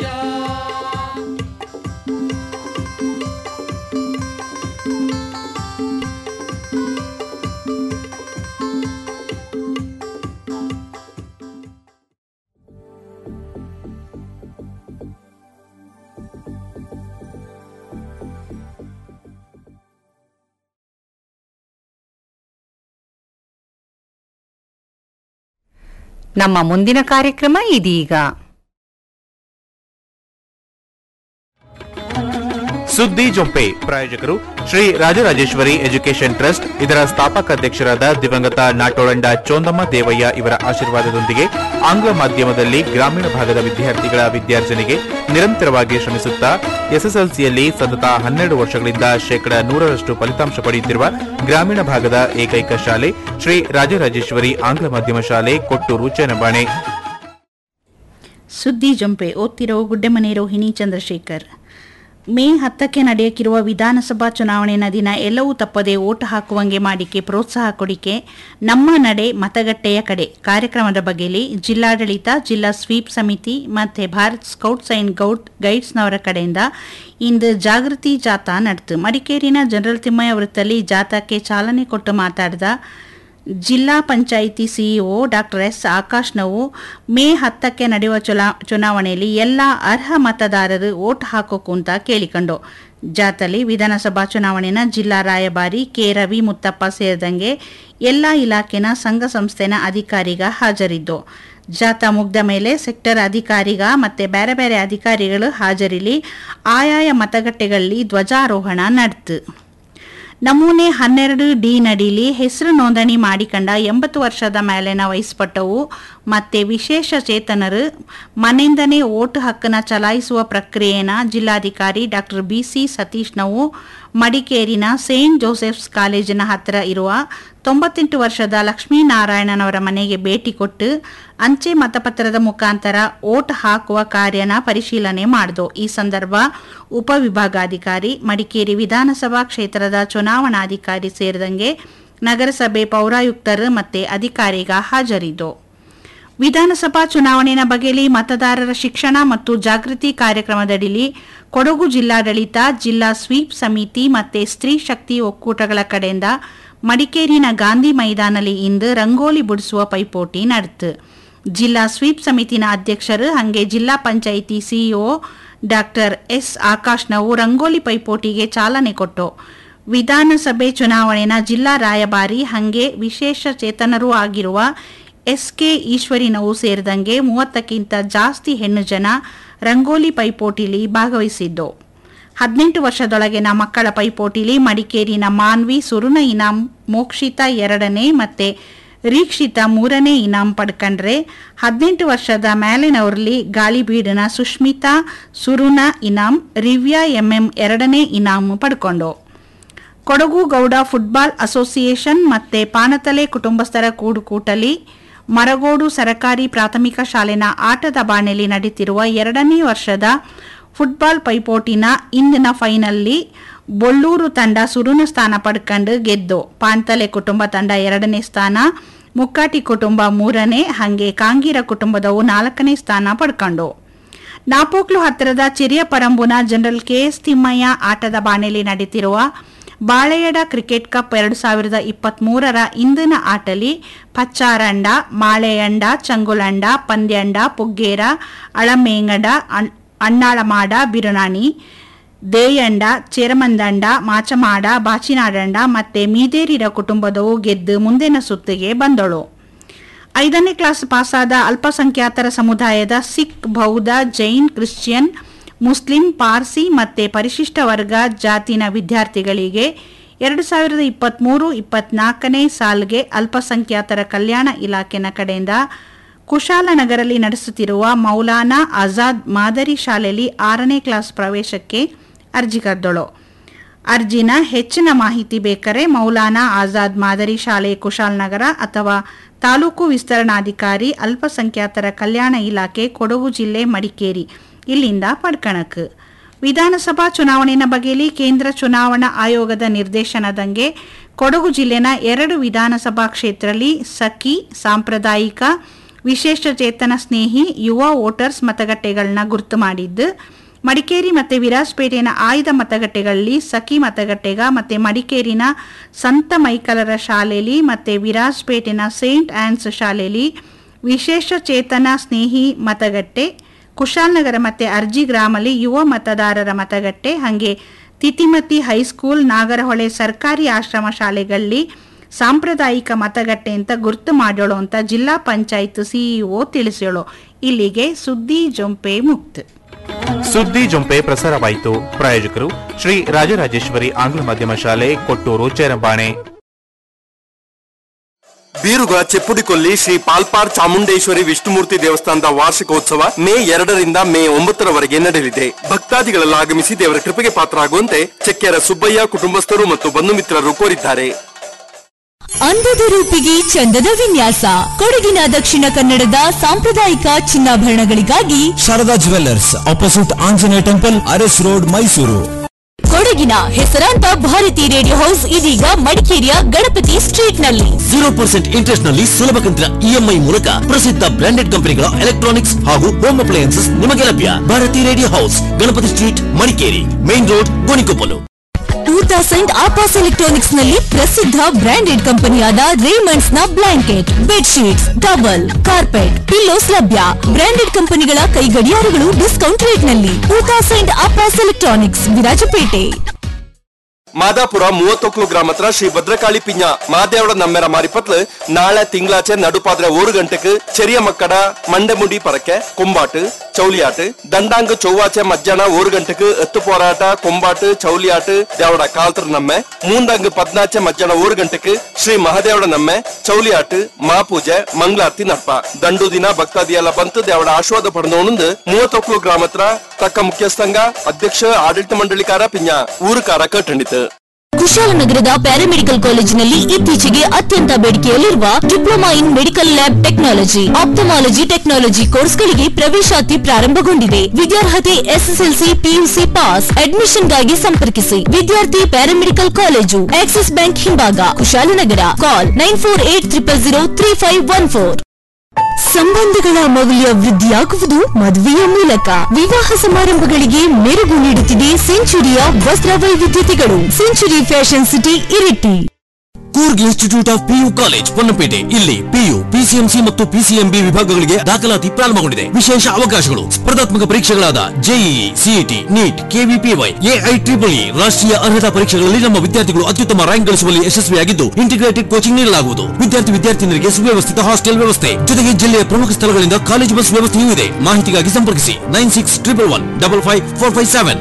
ನಮ್ಮ ಮುಂದಿನ ಕಾರ್ಯಕ್ರಮ ಇದೀಗ ಸುದ್ದಿ ಜೊಂಪೆ ಪ್ರಾಯೋಜಕರು ಶ್ರೀ ರಾಜರಾಜೇಶ್ವರಿ ಎಜುಕೇಷನ್ ಟ್ರಸ್ಟ್ ಇದರ ಸ್ಥಾಪಕ ಅಧ್ಯಕ್ಷರಾದ ದಿವಂಗತ ನಾಟೋಳಂಡ ಚೋಂದಮ್ಮ ದೇವಯ್ಯ ಇವರ ಆಶೀರ್ವಾದದೊಂದಿಗೆ ಆಂಗ್ಲ ಮಾಧ್ಯಮದಲ್ಲಿ ಗ್ರಾಮೀಣ ಭಾಗದ ವಿದ್ಯಾರ್ಥಿಗಳ ವಿದ್ಯಾರ್ಜನೆಗೆ ನಿರಂತರವಾಗಿ ಶ್ರಮಿಸುತ್ತಾ ಎಸ್ಎಸ್ಎಲ್ಸಿಯಲ್ಲಿ ಸತತ ಹನ್ನೆರಡು ವರ್ಷಗಳಿಂದ ಶೇಕಡ ನೂರರಷ್ಟು ಫಲಿತಾಂಶ ಪಡೆಯುತ್ತಿರುವ ಗ್ರಾಮೀಣ ಭಾಗದ ಏಕೈಕ ಶಾಲೆ ಶ್ರೀ ರಾಜರಾಜೇಶ್ವರಿ ಆಂಗ್ಲ ಮಾಧ್ಯಮ ಶಾಲೆ ಕೊಟ್ಟೂರು ಚನ್ನಬಾಣೆ ಸುದ್ದಿ ಜಂಪೆ ಓದ್ತಿರೋ ಗುಡ್ಡೆಮನೆ ರೋಹಿಣಿ ಚಂದ್ರಶೇಖರ್ ಮೇ ಹತ್ತಕ್ಕೆ ನಡೆಯಕ್ಕಿರುವ ವಿಧಾನಸಭಾ ಚುನಾವಣೆಯ ದಿನ ಎಲ್ಲವೂ ತಪ್ಪದೆ ಓಟ್ ಹಾಕುವಂಗೆ ಮಾಡಿಕೆ ಪ್ರೋತ್ಸಾಹ ಕೊಡಿಕೆ ನಮ್ಮ ನಡೆ ಮತಗಟ್ಟೆಯ ಕಡೆ ಕಾರ್ಯಕ್ರಮದ ಬಗ್ಗೆಯಲ್ಲಿ ಜಿಲ್ಲಾಡಳಿತ ಜಿಲ್ಲಾ ಸ್ವೀಪ್ ಸಮಿತಿ ಮತ್ತು ಭಾರತ್ ಸ್ಕೌಟ್ಸ್ ಅಂಡ್ ಗೌಟ್ ಗೈಡ್ಸ್ನವರ ಕಡೆಯಿಂದ ಇಂದು ಜಾಗೃತಿ ಜಾಥಾ ನಡೆತು ಮಡಿಕೇರಿನ ಜನರಲ್ ತಿಮ್ಮಯ್ಯ ವೃತ್ತದಲ್ಲಿ ಜಾಥಾಕ್ಕೆ ಚಾಲನೆ ಕೊಟ್ಟು ಮಾತಾಡಿದ ಜಿಲ್ಲಾ ಪಂಚಾಯಿತಿ ಸಿಇಒ ಡಾಕ್ಟರ್ ಎಸ್ ಆಕಾಶ್ ನಾವು ಮೇ ಹತ್ತಕ್ಕೆ ನಡೆಯುವ ಚುನಾ ಚುನಾವಣೆಯಲ್ಲಿ ಎಲ್ಲ ಅರ್ಹ ಮತದಾರರು ಓಟ್ ಹಾಕೋಕು ಅಂತ ಕೇಳಿಕೊಂಡು ಜಾತಲ್ಲಿ ವಿಧಾನಸಭಾ ಚುನಾವಣೆನ ಜಿಲ್ಲಾ ರಾಯಭಾರಿ ಕೆ ರವಿ ಮುತ್ತಪ್ಪ ಸೇರಿದಂಗೆ ಎಲ್ಲ ಇಲಾಖೆನ ಸಂಘ ಸಂಸ್ಥೆನ ಅಧಿಕಾರಿಗ ಹಾಜರಿದ್ದು ಜಾಥಾ ಮುಗ್ದ ಮೇಲೆ ಸೆಕ್ಟರ್ ಅಧಿಕಾರಿಗ ಮತ್ತೆ ಬೇರೆ ಬೇರೆ ಅಧಿಕಾರಿಗಳು ಹಾಜರಿಲಿ ಆಯಾಯ ಮತಗಟ್ಟೆಗಳಲ್ಲಿ ಧ್ವಜಾರೋಹಣ ನಡೆತು ನಮೂನೆ ಹನ್ನೆರಡು ಡಿ ನಡಿಲಿ ಹೆಸರು ನೋಂದಣಿ ಮಾಡಿಕೊಂಡ ಎಂಬತ್ತು ವರ್ಷದ ಮೇಲಿನ ವಯಸ್ಪಟ್ಟವು ಮತ್ತೆ ವಿಶೇಷ ಚೇತನರು ಮನೆಯಿಂದನೇ ಓಟು ಹಕ್ಕನ್ನು ಚಲಾಯಿಸುವ ಪ್ರಕ್ರಿಯೆನ ಜಿಲ್ಲಾಧಿಕಾರಿ ಡಾಕ್ಟರ್ ಬಿ ಸಿ ಸತೀಶ್ ನಾವು ಮಡಿಕೇರಿನ ಸೇಂಟ್ ಜೋಸೆಫ್ಸ್ ಕಾಲೇಜಿನ ಹತ್ತಿರ ಇರುವ ತೊಂಬತ್ತೆಂಟು ವರ್ಷದ ಲಕ್ಷ್ಮೀನಾರಾಯಣನವರ ಮನೆಗೆ ಭೇಟಿ ಕೊಟ್ಟು ಅಂಚೆ ಮತಪತ್ರದ ಮುಖಾಂತರ ಓಟ್ ಹಾಕುವ ಕಾರ್ಯನ ಪರಿಶೀಲನೆ ಮಾಡಿದು ಈ ಸಂದರ್ಭ ಉಪವಿಭಾಗಾಧಿಕಾರಿ ಮಡಿಕೇರಿ ವಿಧಾನಸಭಾ ಕ್ಷೇತ್ರದ ಚುನಾವಣಾಧಿಕಾರಿ ಸೇರಿದಂಗೆ ನಗರಸಭೆ ಪೌರಾಯುಕ್ತರು ಮತ್ತೆ ಅಧಿಕಾರಿಗ ಹಾಜರಿದ್ದು ವಿಧಾನಸಭಾ ಚುನಾವಣೆಯ ಬಗೆಯಲ್ಲಿ ಮತದಾರರ ಶಿಕ್ಷಣ ಮತ್ತು ಜಾಗೃತಿ ಕಾರ್ಯಕ್ರಮದಡಿಲಿ ಕೊಡಗು ಜಿಲ್ಲಾಡಳಿತ ಜಿಲ್ಲಾ ಸ್ವೀಪ್ ಸಮಿತಿ ಮತ್ತೆ ಸ್ತ್ರೀ ಶಕ್ತಿ ಒಕ್ಕೂಟಗಳ ಕಡೆಯಿಂದ ಮಡಿಕೇರಿನ ಗಾಂಧಿ ಮೈದಾನಲ್ಲಿ ಇಂದು ರಂಗೋಲಿ ಬಿಡಿಸುವ ಪೈಪೋಟಿ ನಡೆತು ಜಿಲ್ಲಾ ಸ್ವೀಪ್ ಸಮಿತಿನ ಅಧ್ಯಕ್ಷರು ಹಾಗೆ ಜಿಲ್ಲಾ ಪಂಚಾಯಿತಿ ಸಿಇಒ ಡಾಕ್ಟರ್ ಎಸ್ ಆಕಾಶ್ ನಾವು ರಂಗೋಲಿ ಪೈಪೋಟಿಗೆ ಚಾಲನೆ ಕೊಟ್ಟು ವಿಧಾನಸಭೆ ಚುನಾವಣೆನ ಜಿಲ್ಲಾ ರಾಯಭಾರಿ ಹಾಗೆ ವಿಶೇಷ ಚೇತನರೂ ಆಗಿರುವ ಎಸ್ಕೆ ಈಶ್ವರಿನವು ಸೇರಿದಂಗೆ ಮೂವತ್ತಕ್ಕಿಂತ ಜಾಸ್ತಿ ಹೆಣ್ಣು ಜನ ರಂಗೋಲಿ ಪೈಪೋಟಿಲಿ ಭಾಗವಹಿಸಿದ್ದು ಹದಿನೆಂಟು ವರ್ಷದೊಳಗಿನ ಮಕ್ಕಳ ಪೈಪೋಟಿಲಿ ಮಡಿಕೇರಿನ ಮಾನ್ವಿ ಸುರುನ ಇನಾಮ್ ಮೋಕ್ಷಿತ ಎರಡನೇ ಮತ್ತೆ ರೀಕ್ಷಿತ ಮೂರನೇ ಇನಾಮ್ ಪಡ್ಕಂಡ್ರೆ ಹದಿನೆಂಟು ವರ್ಷದ ಮೇಲಿನವರಲ್ಲಿ ಗಾಳಿಬೀಡಿನ ಸುಷ್ಮಿತಾ ಸುರುನ ಇನಾಮ್ ರಿವ್ಯಾ ಎಂಎಂ ಎರಡನೇ ಇನಾಮ್ ಪಡ್ಕೊಂಡು ಕೊಡಗು ಗೌಡ ಫುಟ್ಬಾಲ್ ಅಸೋಸಿಯೇಷನ್ ಮತ್ತೆ ಪಾನತಲೆ ಕುಟುಂಬಸ್ಥರ ಕೂಡುಕೂಟಲಿ ಮರಗೋಡು ಸರಕಾರಿ ಪ್ರಾಥಮಿಕ ಶಾಲೆನ ಆಟದ ಬಾಣೆಲಿ ನಡೀತಿರುವ ಎರಡನೇ ವರ್ಷದ ಫುಟ್ಬಾಲ್ ಪೈಪೋಟಿನ ಇಂದಿನ ಫೈನಲ್ಲಿ ಬೊಳ್ಳೂರು ತಂಡ ಸುರುನ ಸ್ಥಾನ ಪಡ್ಕೊಂಡು ಗೆದ್ದು ಪಾಂತಲೆ ಕುಟುಂಬ ತಂಡ ಎರಡನೇ ಸ್ಥಾನ ಮುಕ್ಕಾಟಿ ಕುಟುಂಬ ಮೂರನೇ ಹಾಗೆ ಕಾಂಗೀರ ಕುಟುಂಬದವು ನಾಲ್ಕನೇ ಸ್ಥಾನ ಪಡ್ಕೊಂಡು ನಾಪೋಕ್ಲು ಹತ್ತಿರದ ಚಿರಿಯ ಪರಂಬುನ ಜನರಲ್ ಕೆ ಎಸ್ ತಿಮ್ಮಯ್ಯ ಆಟದ ಬಾಣೆಲಿ ನಡೀತಿರುವ ಬಾಳೆಯಡ ಕ್ರಿಕೆಟ್ ಕಪ್ ಎರಡು ಸಾವಿರದ ಇಪ್ಪತ್ಮೂರರ ಇಂದಿನ ಆಟಲಿ ಪಚ್ಚಾರಂಡ ಮಾಳೆಯಂಡ ಚಂಗುಲಂಡ ಪಂದ್ಯಂಡ ಪುಗ್ಗೇರ ಅಳಮೇಂಗಡ ಅಣ್- ಅಣ್ಣಾಳಮಾಡ ಬಿರುನಾಣಿ ದೇಯಂಡ ಚೇರಮಂದಂಡ ಮಾಚಮಾಡ ಬಾಚಿನಾಡಂಡ ಮತ್ತೆ ಮೀದೇರಿರ ಕುಟುಂಬದವು ಗೆದ್ದು ಮುಂದಿನ ಸುತ್ತಿಗೆ ಬಂದಳು ಐದನೇ ಕ್ಲಾಸ್ ಪಾಸಾದ ಅಲ್ಪಸಂಖ್ಯಾತರ ಸಮುದಾಯದ ಸಿಖ್ ಬೌದ್ಧ ಜೈನ್ ಕ್ರಿಶ್ಚಿಯನ್ ಮುಸ್ಲಿಂ ಪಾರ್ಸಿ ಮತ್ತೆ ಪರಿಶಿಷ್ಟ ವರ್ಗ ಜಾತಿನ ವಿದ್ಯಾರ್ಥಿಗಳಿಗೆ ಎರಡು ಸಾವಿರದ ಇಪ್ಪತ್ತ್ಮೂರು ಇಪ್ಪತ್ನಾಲ್ಕನೇ ಸಾಲ್ಗೆ ಅಲ್ಪಸಂಖ್ಯಾತರ ಕಲ್ಯಾಣ ಇಲಾಖೆನ ಕಡೆಯಿಂದ ಕುಶಾಲನಗರಲ್ಲಿ ನಡೆಸುತ್ತಿರುವ ಮೌಲಾನಾ ಆಜಾದ್ ಮಾದರಿ ಶಾಲೆಯಲ್ಲಿ ಆರನೇ ಕ್ಲಾಸ್ ಪ್ರವೇಶಕ್ಕೆ ಅರ್ಜಿ ಕರೆದಳು ಅರ್ಜಿನ ಹೆಚ್ಚಿನ ಮಾಹಿತಿ ಬೇಕಾರೆ ಮೌಲಾನಾ ಆಜಾದ್ ಮಾದರಿ ಶಾಲೆ ಕುಶಾಲನಗರ ಅಥವಾ ತಾಲೂಕು ವಿಸ್ತರಣಾಧಿಕಾರಿ ಅಲ್ಪಸಂಖ್ಯಾತರ ಕಲ್ಯಾಣ ಇಲಾಖೆ ಕೊಡಗು ಜಿಲ್ಲೆ ಮಡಿಕೇರಿ ಇಲ್ಲಿಂದ ಪಡ್ಕಣಕ್ ವಿಧಾನಸಭಾ ಚುನಾವಣೆಯ ಬಗೆಯಲ್ಲಿ ಕೇಂದ್ರ ಚುನಾವಣಾ ಆಯೋಗದ ನಿರ್ದೇಶನದಂಗೆ ಕೊಡಗು ಜಿಲ್ಲೆನ ಎರಡು ವಿಧಾನಸಭಾ ಕ್ಷೇತ್ರದಲ್ಲಿ ಸಖಿ ಸಾಂಪ್ರದಾಯಿಕ ವಿಶೇಷ ಚೇತನ ಸ್ನೇಹಿ ಯುವ ವೋಟರ್ಸ್ ಮತಗಟ್ಟೆಗಳನ್ನ ಗುರುತು ಮಾಡಿದ್ದು ಮಡಿಕೇರಿ ಮತ್ತು ವಿರಾಜಪೇಟೆನ ಆಯ್ದ ಮತಗಟ್ಟೆಗಳಲ್ಲಿ ಸಖಿ ಮತಗಟ್ಟೆಗ ಮತ್ತು ಮಡಿಕೇರಿನ ಸಂತ ಮೈಕಲರ ಶಾಲೆಯಲ್ಲಿ ಮತ್ತು ವಿರಾಜಪೇಟೆನ ಸೇಂಟ್ ಆನ್ಸ್ ಶಾಲೆಯಲ್ಲಿ ವಿಶೇಷ ಚೇತನ ಸ್ನೇಹಿ ಮತಗಟ್ಟೆ ಕುಶಾಲನಗರ ಮತ್ತು ಅರ್ಜಿ ಗ್ರಾಮಲ್ಲಿ ಯುವ ಮತದಾರರ ಮತಗಟ್ಟೆ ಹಾಗೆ ತಿತಿಮತಿ ಹೈಸ್ಕೂಲ್ ನಾಗರಹೊಳೆ ಸರ್ಕಾರಿ ಆಶ್ರಮ ಶಾಲೆಗಳಲ್ಲಿ ಸಾಂಪ್ರದಾಯಿಕ ಮತಗಟ್ಟೆ ಅಂತ ಗುರ್ತು ಮಾಡೋಳು ಅಂತ ಜಿಲ್ಲಾ ಪಂಚಾಯತ್ ಸಿಇಒ ತಿಳಿಸ್ಯೋಳು ಇಲ್ಲಿಗೆ ಸುದ್ದಿ ಜೊಂಪೆ ಮುಕ್ತ ಸುದ್ದಿ ಜೊಂಪೆ ಪ್ರಸಾರವಾಯಿತು ಪ್ರಾಯೋಜಕರು ಶ್ರೀ ರಾಜರಾಜೇಶ್ವರಿ ಆಂಗ್ಲ ಮಾಧ್ಯಮ ಶಾಲೆ ಕೊಟ್ಟೂರು ಚೇರಂಬಾಣೆ ಬೀರುಗಳ ಚೆಪ್ಪುಡಿಕೊಲ್ಲಿ ಶ್ರೀ ಪಾಲ್ಪಾರ್ ಚಾಮುಂಡೇಶ್ವರಿ ವಿಷ್ಣುಮೂರ್ತಿ ದೇವಸ್ಥಾನದ ವಾರ್ಷಿಕೋತ್ಸವ ಮೇ ಎರಡರಿಂದ ಮೇ ಒಂಬತ್ತರವರೆಗೆ ನಡೆಯಲಿದೆ ಭಕ್ತಾದಿಗಳೆಲ್ಲ ಆಗಮಿಸಿ ದೇವರ ಕೃಪೆಗೆ ಪಾತ್ರರಾಗುವಂತೆ ಚೆಕ್ಕೆರ ಸುಬ್ಬಯ್ಯ ಕುಟುಂಬಸ್ಥರು ಮತ್ತು ಬಂಧು ಮಿತ್ರರು ಕೋರಿದ್ದಾರೆ ಅಂದದ ರೂಪಿಗೆ ಚಂದದ ವಿನ್ಯಾಸ ಕೊಡಗಿನ ದಕ್ಷಿಣ ಕನ್ನಡದ ಸಾಂಪ್ರದಾಯಿಕ ಚಿನ್ನಾಭರಣಗಳಿಗಾಗಿ Sharada jewellers opposite Anjaneya temple Aras road Mysuru ಕೊಡಗಿನ ಹೆಸರಾಂತ ಭಾರತಿ ರೇಡಿಯೋ ಹೌಸ್ ಇದೀಗ ಮಡಿಕೇರಿಯ ಗಣಪತಿ ಸ್ಟ್ರೀಟ್ ನಲ್ಲಿ ಜೀರೋ ಪರ್ಸೆಂಟ್ ಇಂಟ್ರೆಸ್ಟ್ ನಲ್ಲಿ ಸುಲಭ ಕಂತಿನ ಇಎಂಐ ಮೂಲಕ ಪ್ರಸಿದ್ಧ ಬ್ರಾಂಡೆಡ್ ಕಂಪನಿಗಳ ಎಲೆಕ್ಟ್ರಾನಿಕ್ಸ್ ಹಾಗೂ ಹೋಮ್ ಅಪ್ಲಯನ್ಸಸ್ ನಿಮಗೆ ಲಭ್ಯ Bharati radio house Ganapati street Madikeri main road Gonikoppal two thousand ಆಪಾಸ್ ಎಲೆಕ್ಟ್ರಾನಿಕ್ಸ್ ನಲ್ಲಿ ಪ್ರಸಿದ್ಧ ಬ್ರಾಂಡೆಡ್ ಕಂಪನಿಯಾದ ರೇಮಂಡ್ಸ್ ನ blanket bedsheets double carpet pillows ಲಭ್ಯ ಬ್ರಾಂಡೆಡ್ ಕಂಪನಿಗಳ ಕೈ ಗಡಿಯಾರಗಳು ಡಿಸ್ಕೌಂಟ್ ರೇಟ್ ನಲ್ಲಿ ಟೂ ತೌಸಂಡ್ ಆಪಾಸ್ ಎಲೆಕ್ಟ್ರಾನಿಕ್ಸ್ ವಿರಾಜಪೇಟೆ ಮಾದಾಪುರ ಮೂವತ್ತೊಕ್ಲು ಗ್ರಾಮ ಹತ್ರ ಶ್ರೀ ಭದ್ರಕಾಳಿ ಪಿಂಜ ಮಾದೇವಡ ನಮ್ಮೆರ ಮಾರಿಪತ್ಲು ನಾಳೆ ತಿಂಗಳಾಚೆ ನಡುಪಾದ್ರೆ ஒரு ಗಂಟೆಗೆ ಚೆರಿಯ ಮಕ್ಕಡ ಮಂಡೆಮುಡಿ ಪರಕೆ ಕೊಂಬಾಟು ಚೌಲಿಯಾಟು ದಂಡಾಂಗ ಚೌವಾಚೆ ಮಧ್ಯಾಹ್ನ ஒரு ಗಂಟೆಗೆ ಎತ್ತು போராಟ ಕೊಂಬಾಟು ಚೌಲಿಯಾಟು ದೇವಡ ಕಾಲ್ತರ ನಮ್ಮೆ ಮೂಂದಂಗ ಪದ್ನಾಚೆ ಮಧ್ಯಾಹ್ನ ஒரு ಗಂಟೆಗೆ ಶ್ರೀ ಮಹಾದೇವಡ ನಮ್ಮೆ ಚೌಲಿಯಾಟು ಮಾಪೂಜೆ ಮಂಗಳಾರತಿ ನಡ್ಪ ದಂಡು ದಿನ ಭಕ್ತಾದಿ ಎಲ್ಲ ಬಂತು ದೇವಡ ಆಶೀರ್ವಾದ ಪಡೆದವನಂದು ಮೂವತ್ತೊಕ್ಲು ಗ್ರಾಮ ಹತ್ರ ತಕ್ಕ ಮುಖ್ಯಸ್ಥಂಗ ಅಧ್ಯಕ್ಷ ಆಡಳಿತ ಮಂಡಳಿಕಾರ ಪಿಂಜ ಊರುಕಾರ ಕಟ್ಟಂಡಿತು ಕುಶಾಲನಗರದ ಪ್ಯಾರಾಮೆಡಿಕಲ್ ಕಾಲೇಜಿನಲ್ಲಿ ಇತ್ತೀಚೆಗೆ ಅತ್ಯಂತ ಬೇಡಿಕೆಯಲ್ಲಿರುವ diploma in medical lab technology ophthalmology technology ಕೋರ್ಸ್ಗಳಿಗೆ ಪ್ರವೇಶಾತಿ ಪ್ರಾರಂಭಗೊಂಡಿದೆ ವಿದ್ಯಾರ್ಹತೆ ಎಸ್ಎಸ್ಎಲ್ಸಿ ಪಿಯುಸಿ ಪಾಸ್ ಅಡ್ಮಿಷನ್ಗಾಗಿ ಸಂಪರ್ಕಿಸಿ ವಿದ್ಯಾರ್ಥಿ ಪ್ಯಾರಾಮೆಡಿಕಲ್ ಕಾಲೇಜು ಆಕ್ಸಿಸ್ ಬ್ಯಾಂಕ್ ಹಿಂಭಾಗ Kushalnagar call nine four eight triple zero three five one four ಸಂಬಂಧಗಳ ಮೌಲ್ಯ ವೃದ್ಧಿಯಾಗುವುದು ಮದುವೆಯ ಮೂಲಕ ವಿವಾಹ ಸಮಾರಂಭಗಳಿಗೆ ಮೆರುಗು ನೀಡುತ್ತಿದೆ ಸೆಂಚುರಿಯ ವಸ್ತ್ರ ವೈವಿಧ್ಯತೆಗಳು Century fashion city Iritty Coorg institute of PU college Ponnampet ಇಲ್ಲಿ ಪಿಯು ಪಿಸಿಎಂಸಿ ಮತ್ತು ಪಿಸಿಎಂಬಿ ವಿಭಾಗಗಳಿಗೆ ದಾಖಲಾತಿ ಪ್ರಾರಂಭಗೊಂಡಿದೆ ವಿಶೇಷ ಅವಕಾಶಗಳು ಸ್ಪರ್ಧಾತ್ಮಕ ಪರೀಕ್ಷೆಗಳಾದ JEE CET NEET KVPY AI triple E ರಾಷ್ಟ್ರೀಯ ಅರ್ಹತಾ ಪರೀಕ್ಷೆಗಳಲ್ಲಿ ನಮ್ಮ ವಿದ್ಯಾರ್ಥಿಗಳು ಅತ್ಯುತ್ತಮ ರ್ಯಾಂಕ್ ಗಳಿಸುವಲ್ಲಿ ಯಶಸ್ವಿಯಾಗಿದ್ದು ಇಂಟಿಗ್ರೇಟೆಡ್ ಕೋಚಿಂಗ್ ನೀಡಲಾಗುವುದು ವಿದ್ಯಾರ್ಥಿ ವಿದ್ಯಾರ್ಥಿನಿಯರಿಗೆ ಸುವ್ಯವಸ್ಥಿತ ಹಾಸ್ಟೆಲ್ ವ್ಯವಸ್ಥೆ ಜೊತೆಗೆ ಜಿಲ್ಲೆಯ ಪ್ರಮುಖ ಸ್ಥಳಗಳಿಂದ ಕಾಲೇಜು ಬಸ್ ವ್ಯವಸ್ಥೆಯೂ ಇದೆ ಮಾಹಿತಿಗಾಗಿ ಸಂಪರ್ಕಿಸಿ nine six triple one double five four five seven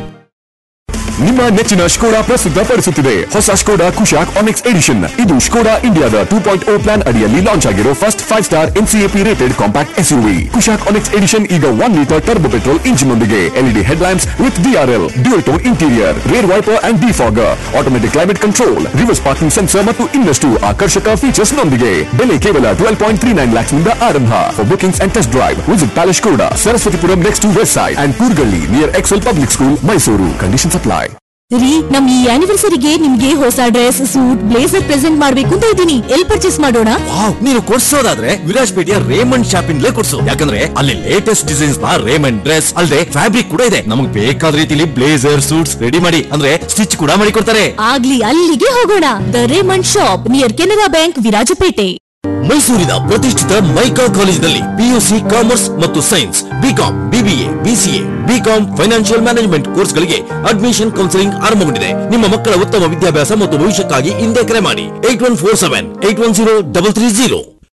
ನಿಮ್ಮ ನೆಚ್ಚಿನ ಸ್ಕೋಡಾ ಪ್ರಸ್ತುತಪಡಿಸುತ್ತಿದೆ ಹೊಸ ಸ್ಕೋಡಾ ಕುಶಾಕ್ ಆನೆಕ್ಸ್ ಎಡಿಷನ್ ಇದು ಸ್ಕೋಡಾ ಇಂಡಿಯಾದ ಟೂ ಪಾಯಿಂಟ್ ಓ ಪ್ಲಾನ್ ಅಡಿಯಲ್ಲಿ ಲಾಂಚ್ ಆಗಿರೋ first five star NCAP rated compact SUV Kushaq Onyx edition ಈಗ one litre turbo petrol engine ನೊಂದಿಗೆ LED head lamps with DRL dual tone interior rear wiper and defogger automatic climate control reverse parking sensor ಮತ್ತು ಇನ್ನಷ್ಟು ಆಕರ್ಷಕ features ನೊಂದಿಗೆ ಬೆಲೆ ಕೇವಲ twelve point three nine lakhs ನಿಂದ ಆರಂಭ for bookings and test drive visit palace ಕೂಡ Saraswathipuram next to west side and Kurgalli near Excel public school Mysuru condition apply ರೀ ನಮ್ ಈ ಆನಿವರ್ಸರಿಗೆ ನಿಮ್ಗೆ ಹೊಸ ಡ್ರೆಸ್ ಸೂಟ್ ಬ್ಲೇಸರ್ ಪ್ರೆಸೆಂಟ್ ಮಾಡ್ಬೇಕು ಅಂತ ಇದ್ದೀನಿ ಎಲ್ ಪರ್ಚೇಸ್ ಮಾಡೋಣ ವಾವ್ ನೀನು ಕೊಡ್ಸೋದಾದ್ರೆ ವಿರಾಜ್ಪೇಟೆಯ ರೇಮಂಡ್ ಶಾಪಿಂಗ್ಲೇ ಕೊಡ್ಸು ಯಾಕಂದ್ರೆ ಅಲ್ಲಿ ಲೇಟೆಸ್ಟ್ ಡಿಸೈನ್ಸ್ ನ ರೇಮಂಡ್ ಡ್ರೆಸ್ ಅಲ್ಲದೆ ಫ್ಯಾಬ್ರಿಕ್ ಕೂಡ ಇದೆ ನಮಗೆ ಬೇಕಾದ ರೀತಿಲಿ ಬ್ಲೇಸರ್ ಸೂಟ್ಸ್ ರೆಡಿ ಮಾಡಿ ಅಂದ್ರೆ ಸ್ಟಿಚ್ ಕೂಡ ಮಾಡಿ ಕೊಡ್ತಾರೆ ಆಗ್ಲಿ ಅಲ್ಲಿಗೆ ಹೋಗೋಣ the Raymond shop near Canara bank Virajpet ಮೈಸೂರಿನ ಪ್ರತಿಷ್ಠಿತ ಮೈಕಾ ಕಾಲೇಜಿನಲ್ಲಿ ಪಿಯುಸಿ ಕಾಮರ್ಸ್ ಮತ್ತು science BCom BBA BCA BCom financial management ಕೋರ್ಸ್ಗಳಿಗೆ ಅಡ್ಮಿಷನ್ ಕೌನ್ಸಿಲಿಂಗ್ ಆರಂಭಗೊಂಡಿದೆ ನಿಮ್ಮ ಮಕ್ಕಳ ಉತ್ತಮ ವಿದ್ಯಾಭ್ಯಾಸ ಮತ್ತು ಭವಿಷ್ಯಕ್ಕಾಗಿ ಹಿಂದೆ ಕರೆ ಮಾಡಿ eight one four seven eight one zero double three zero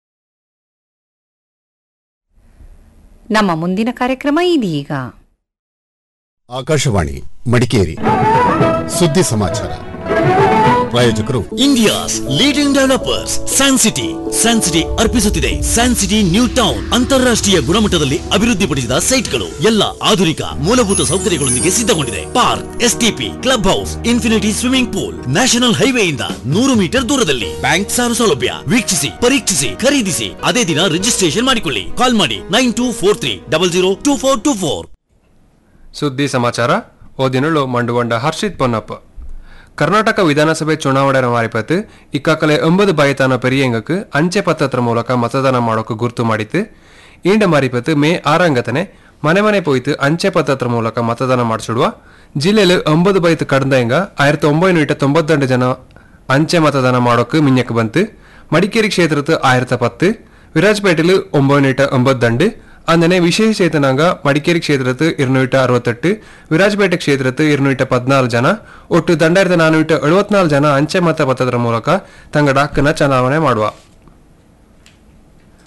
ನಮ್ಮ ಮುಂದಿನ ಕಾರ್ಯಕ್ರಮ ಇದೀಗ ಆಕಾಶವಾಣಿ ಮಡಿಕೇರಿ ಸುದ್ದಿ ಸಮಾಚಾರ ಪ್ರಾಯೋಜಕರು India's leading developers San City San City ಅರ್ಪಿಸುತ್ತಿದೆ ಸ್ಯಾನ್ ಸಿಟಿ ನ್ಯೂ ಟೌನ್ ಅಂತಾರಾಷ್ಟ್ರೀಯ ಗುಣಮಟ್ಟದಲ್ಲಿ ಅಭಿವೃದ್ಧಿಪಡಿಸಿದ ಸೈಟ್ಗಳು ಎಲ್ಲ ಆಧುನಿಕ ಮೂಲಭೂತ ಸೌಕರ್ಯಗಳೊಂದಿಗೆ ಸಿದ್ಧಗೊಂಡಿದೆ park STP club house infinity swimming pool national ಹೈವೇಯಿಂದ ನೂರು ಮೀಟರ್ ದೂರದಲ್ಲಿ ಬ್ಯಾಂಕ್ ಸಾಲ ಸೌಲಭ್ಯ ವೀಕ್ಷಿಸಿ ಪರೀಕ್ಷಿಸಿ ಖರೀದಿಸಿ ಅದೇ ದಿನ ರಿಜಿಸ್ಟ್ರೇಷನ್ ಮಾಡಿಕೊಳ್ಳಿ ಕಾಲ್ ಮಾಡಿ nine two four three double zero two four two four ಸುದ್ದಿ ಸಮಾಚಾರ ಓದಿನಳು ಮಂಡುಗೊಂಡ ಹರ್ಷಿತ್ ಪೊನ್ನಪ್ಪ ಕರ್ನಾಟಕ ವಿಧಾನಸಭೆ ಚುನಾವಣೆ ಮಾರಿಪತ್ತು ಇಕ್ಕಾಕಲೆ ಒಂಬದು ಬಾಯಿತಾನ ಪೆರಿಯಂಗಕ್ಕೆ ಅಂಚೆ ಪತ್ರತ್ರ ಮೂಲಕ ಮತದಾನ ಮಾಡೋಕೆ ಗುರ್ತು ಮಾಡಿತ್ತು ಈಂಡ ಮಾರಿಪತ್ತು ಮೇ ಆರಂಗತನೆ ಮನೆ ಮನೆ ಪೋಯ್ತು ಅಂಚೆ ಪತ್ರತ್ರ ಮೂಲಕ ಮತದಾನ ಮಾಡಿಸಿಡುವ ಜಿಲ್ಲೆಯಲ್ಲಿ ಒಂಬದು ಬೈತು ಕಡಂದಂಗ ಆயிரத்தி ಒಂಬೈನೂರ ತೊಂಬತ್ತೆಂಟು ಜನ ಅಂಚೆ ಮತದಾನ ಮಾಡೋಕೆ ಮಿഞ്ഞക്ക് ಬಂತು ಮಡಿಕೇರಿ ಕ್ಷೇತ್ರത്ത് ആയിരത്തി പത്ത് വിരാജ്പേട്ടിൽ ഒമ്പതിനെട്ട് ഒമ്പത് അങ്ങനെ വിശേഷ ചേതനാംഗ മടിക്കേരി ക്ഷേത്രത്ത് ഇരുന്നൂറ്റി അറുപത്തെട്ട് ವಿರಾಜಪೇಟೆ ಕ್ಷೇತ್ರത്ത് ഇരുന്നൂറ്റി ಪದ್ನಾಲ್ಕು ಜನ ಒಟ್ಟು ದಂಡಾಯಿರത്തി ನಾನೂറ്റി ಎಳುವತ್ನಾಲ್ಕು ಜನ ಅಂಚೆ ಮತ ಪತ್ರದ ಮೂಲಕ ತಂಗಡ ಹಕ್ಕನ್ನ ಚಲಾವಣೆ ಮಾಡುವ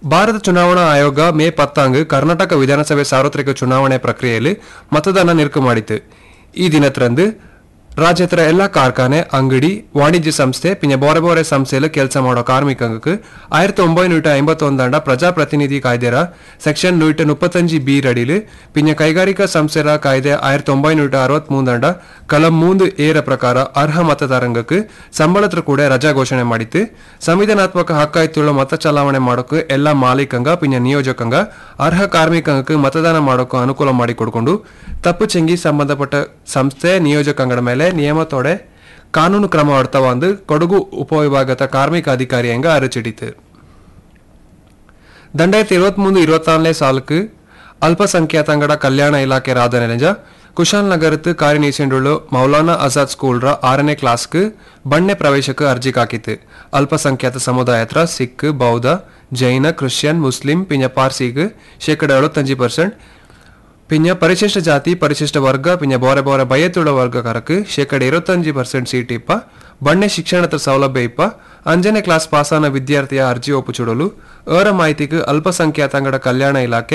ಭಾರತ ಚುನಾವಣಾ ಆಯೋಗ ಮೇ ಪತ್ತಾಂಗ್ ಕರ್ನಾಟಕ ವಿಧಾನಸಭೆ ಸಾರ್ವತ್ರಿಕ ಚುನಾವಣೆ ಪ್ರಕ್ರಿಯೆಯಲ್ಲಿ ಮತದಾನ ನಿರ್ಕು ಮಾಡಿತು ಈ ದಿನತ್ರಂದು ರಾಜ್ಯದ ಎಲ್ಲಾ ಕಾರ್ಖಾನೆ ಅಂಗಡಿ ವಾಣಿಜ್ಯ ಸಂಸ್ಥೆ ಪಿನ್ನ ಬೋರೆ ಬೋರೆ ಸಂಸ್ಥೆಯಲ್ಲಿ ಕೆಲಸ ಮಾಡೋ ಕಾರ್ಮಿಕಂಗಕ್ಕೆ ಆயிரத்தி ಒಂಬೈನೂರ ಐಂಬತ್ತೊಂದಾಂಡ ಪ್ರಜಾಪ್ರತಿನಿಧಿ ಕಾಯ್ದೆರ ಸೆಕ್ಷನ್ ನೂಟ ಮುಪ್ಪತ್ತಂಜಿ ಬಿ ರಡಿಲು ಪಿನ್ನ ಕೈಗಾರಿಕಾ ಸಂಸ್ಥೆರ ಕಾಯ್ದೆ ಆயிரத்தி ಒಂಬೈನೂರ ಅರವತ್ತ್ ಮೂಂದಾಂಡ ಕಲಂ ಮೂಂದು ಏರ ಪ್ರಕಾರ ಅರ್ಹ ಮತದಾರಂಗಕ್ಕೆ ಸಂಬಳತ್ರ ಕೂಡ ರಜಾ ಘೋಷಣೆ ಮಾಡಿತ್ತು ಸಂವಿಧಾನಾತ್ಮಕ ಹಕ್ಕಾಯ್ತುಳ್ಳ ಮತ ಚಲಾವಣೆ ಮಾಡೋಕೆ ಎಲ್ಲಾ ಮಾಲೀಕಂಗ ಪಿನ್ನ ನಿಯೋಜಕಂಗ ಅರ್ಹ ಕಾರ್ಮಿಕಂಗಕ್ಕೆ ಮತದಾನ ಮಾಡೋಕೆ ಅನುಕೂಲ ಮಾಡಿ ಕೊಡ್ಕೊಂಡು ತಪ್ಪು ಚೆಂಗಿ ಸಂಬಂಧಪಟ್ಟ ಸಂಸ್ಥೆ ನಿಯೋಜಕಂಗಡ ಮೇಲೆ ನಿಯಮತೋಡೆ ಕಾನೂನು ಕ್ರಮ ಹೊಡ್ತವಂದು ಕೊಡಗು ಉಪವಿಭಾಗದ ಕಾರ್ಮಿಕ ಅಧಿಕಾರಿಯಂಗ ಅರಚಿಡಿತು ரெண்டாயிரத்தி இருபத்தி மூணு இருபத்தாலே சாலுக்கு ಅಲ್ಪಸಂಖ್ಯಾತಂಗಡ ಕಲ್ಯಾಣ ಇಲಾಖೆ ರಾಧನೆಲೆಂಜ ಕುಶಾಲ್ ನಗರത്ത് ಕಾರ್ಯನೀಸಿಂಡುಳ್ಳು ಮೌಲಾನಾ ಆಜಾದ್ ಸ್ಕೂಲ್ರ ಆರನೇ ಕ್ಲಾಸ್ക്ക് ಬಣ್ಣೆ ಪ್ರವೇಶಕ್ಕೆ ಅರ್ಜಿ ಹಾಕಿತ್ತು ಅಲ್ಪಸಂಖ್ಯಾತ ಸಮುದಾಯತ್ರ ಸಿಖ್ ಬೌದ್ಧ ಜೈನ ಕ್ರಿಶ್ಚಿಯನ್ ಮುಸ್ಲಿಂ ಪಿಂಜ ಪಾರ್ಸಿಗೆ ಶೇಕಡ ಎಳುತ್ತಂಜಿ ಪರ್ಸೆಂಟ್ ಪಿಂಜ ಪರಿಶಿಷ್ಟ ಜಾತಿ ಪರಿಶಿಷ್ಟ ವರ್ಗ ಪಿಂಜ ಬೋರೆ ಬೋರೆ ಬಯತುಳ್ಳ ವರ್ಗಕಾರಕ್ಕೆ ಶೇಕಡ ಇರುವತ್ತಂಜಿ ಪರ್ಸೆಂಟ್ ಸೀಟ್ ಇಪ್ಪ ಬಣ್ಣೆ ಶಿಕ್ಷಣದ ಸೌಲಭ್ಯ ಇಪ್ಪ ಅಂಜನೇ ಕ್ಲಾಸ್ ಪಾಸಾನ ವಿದ್ಯಾರ್ಥಿಯ ಅರ್ಜಿ ಒಪ್ಪುಚುಡಲು ಅವರ ಮಾಹಿತಿಗೆ ಅಲ್ಪಸಂಖ್ಯಾತಂಗಡ ಕಲ್ಯಾಣ ಇಲಾಖೆ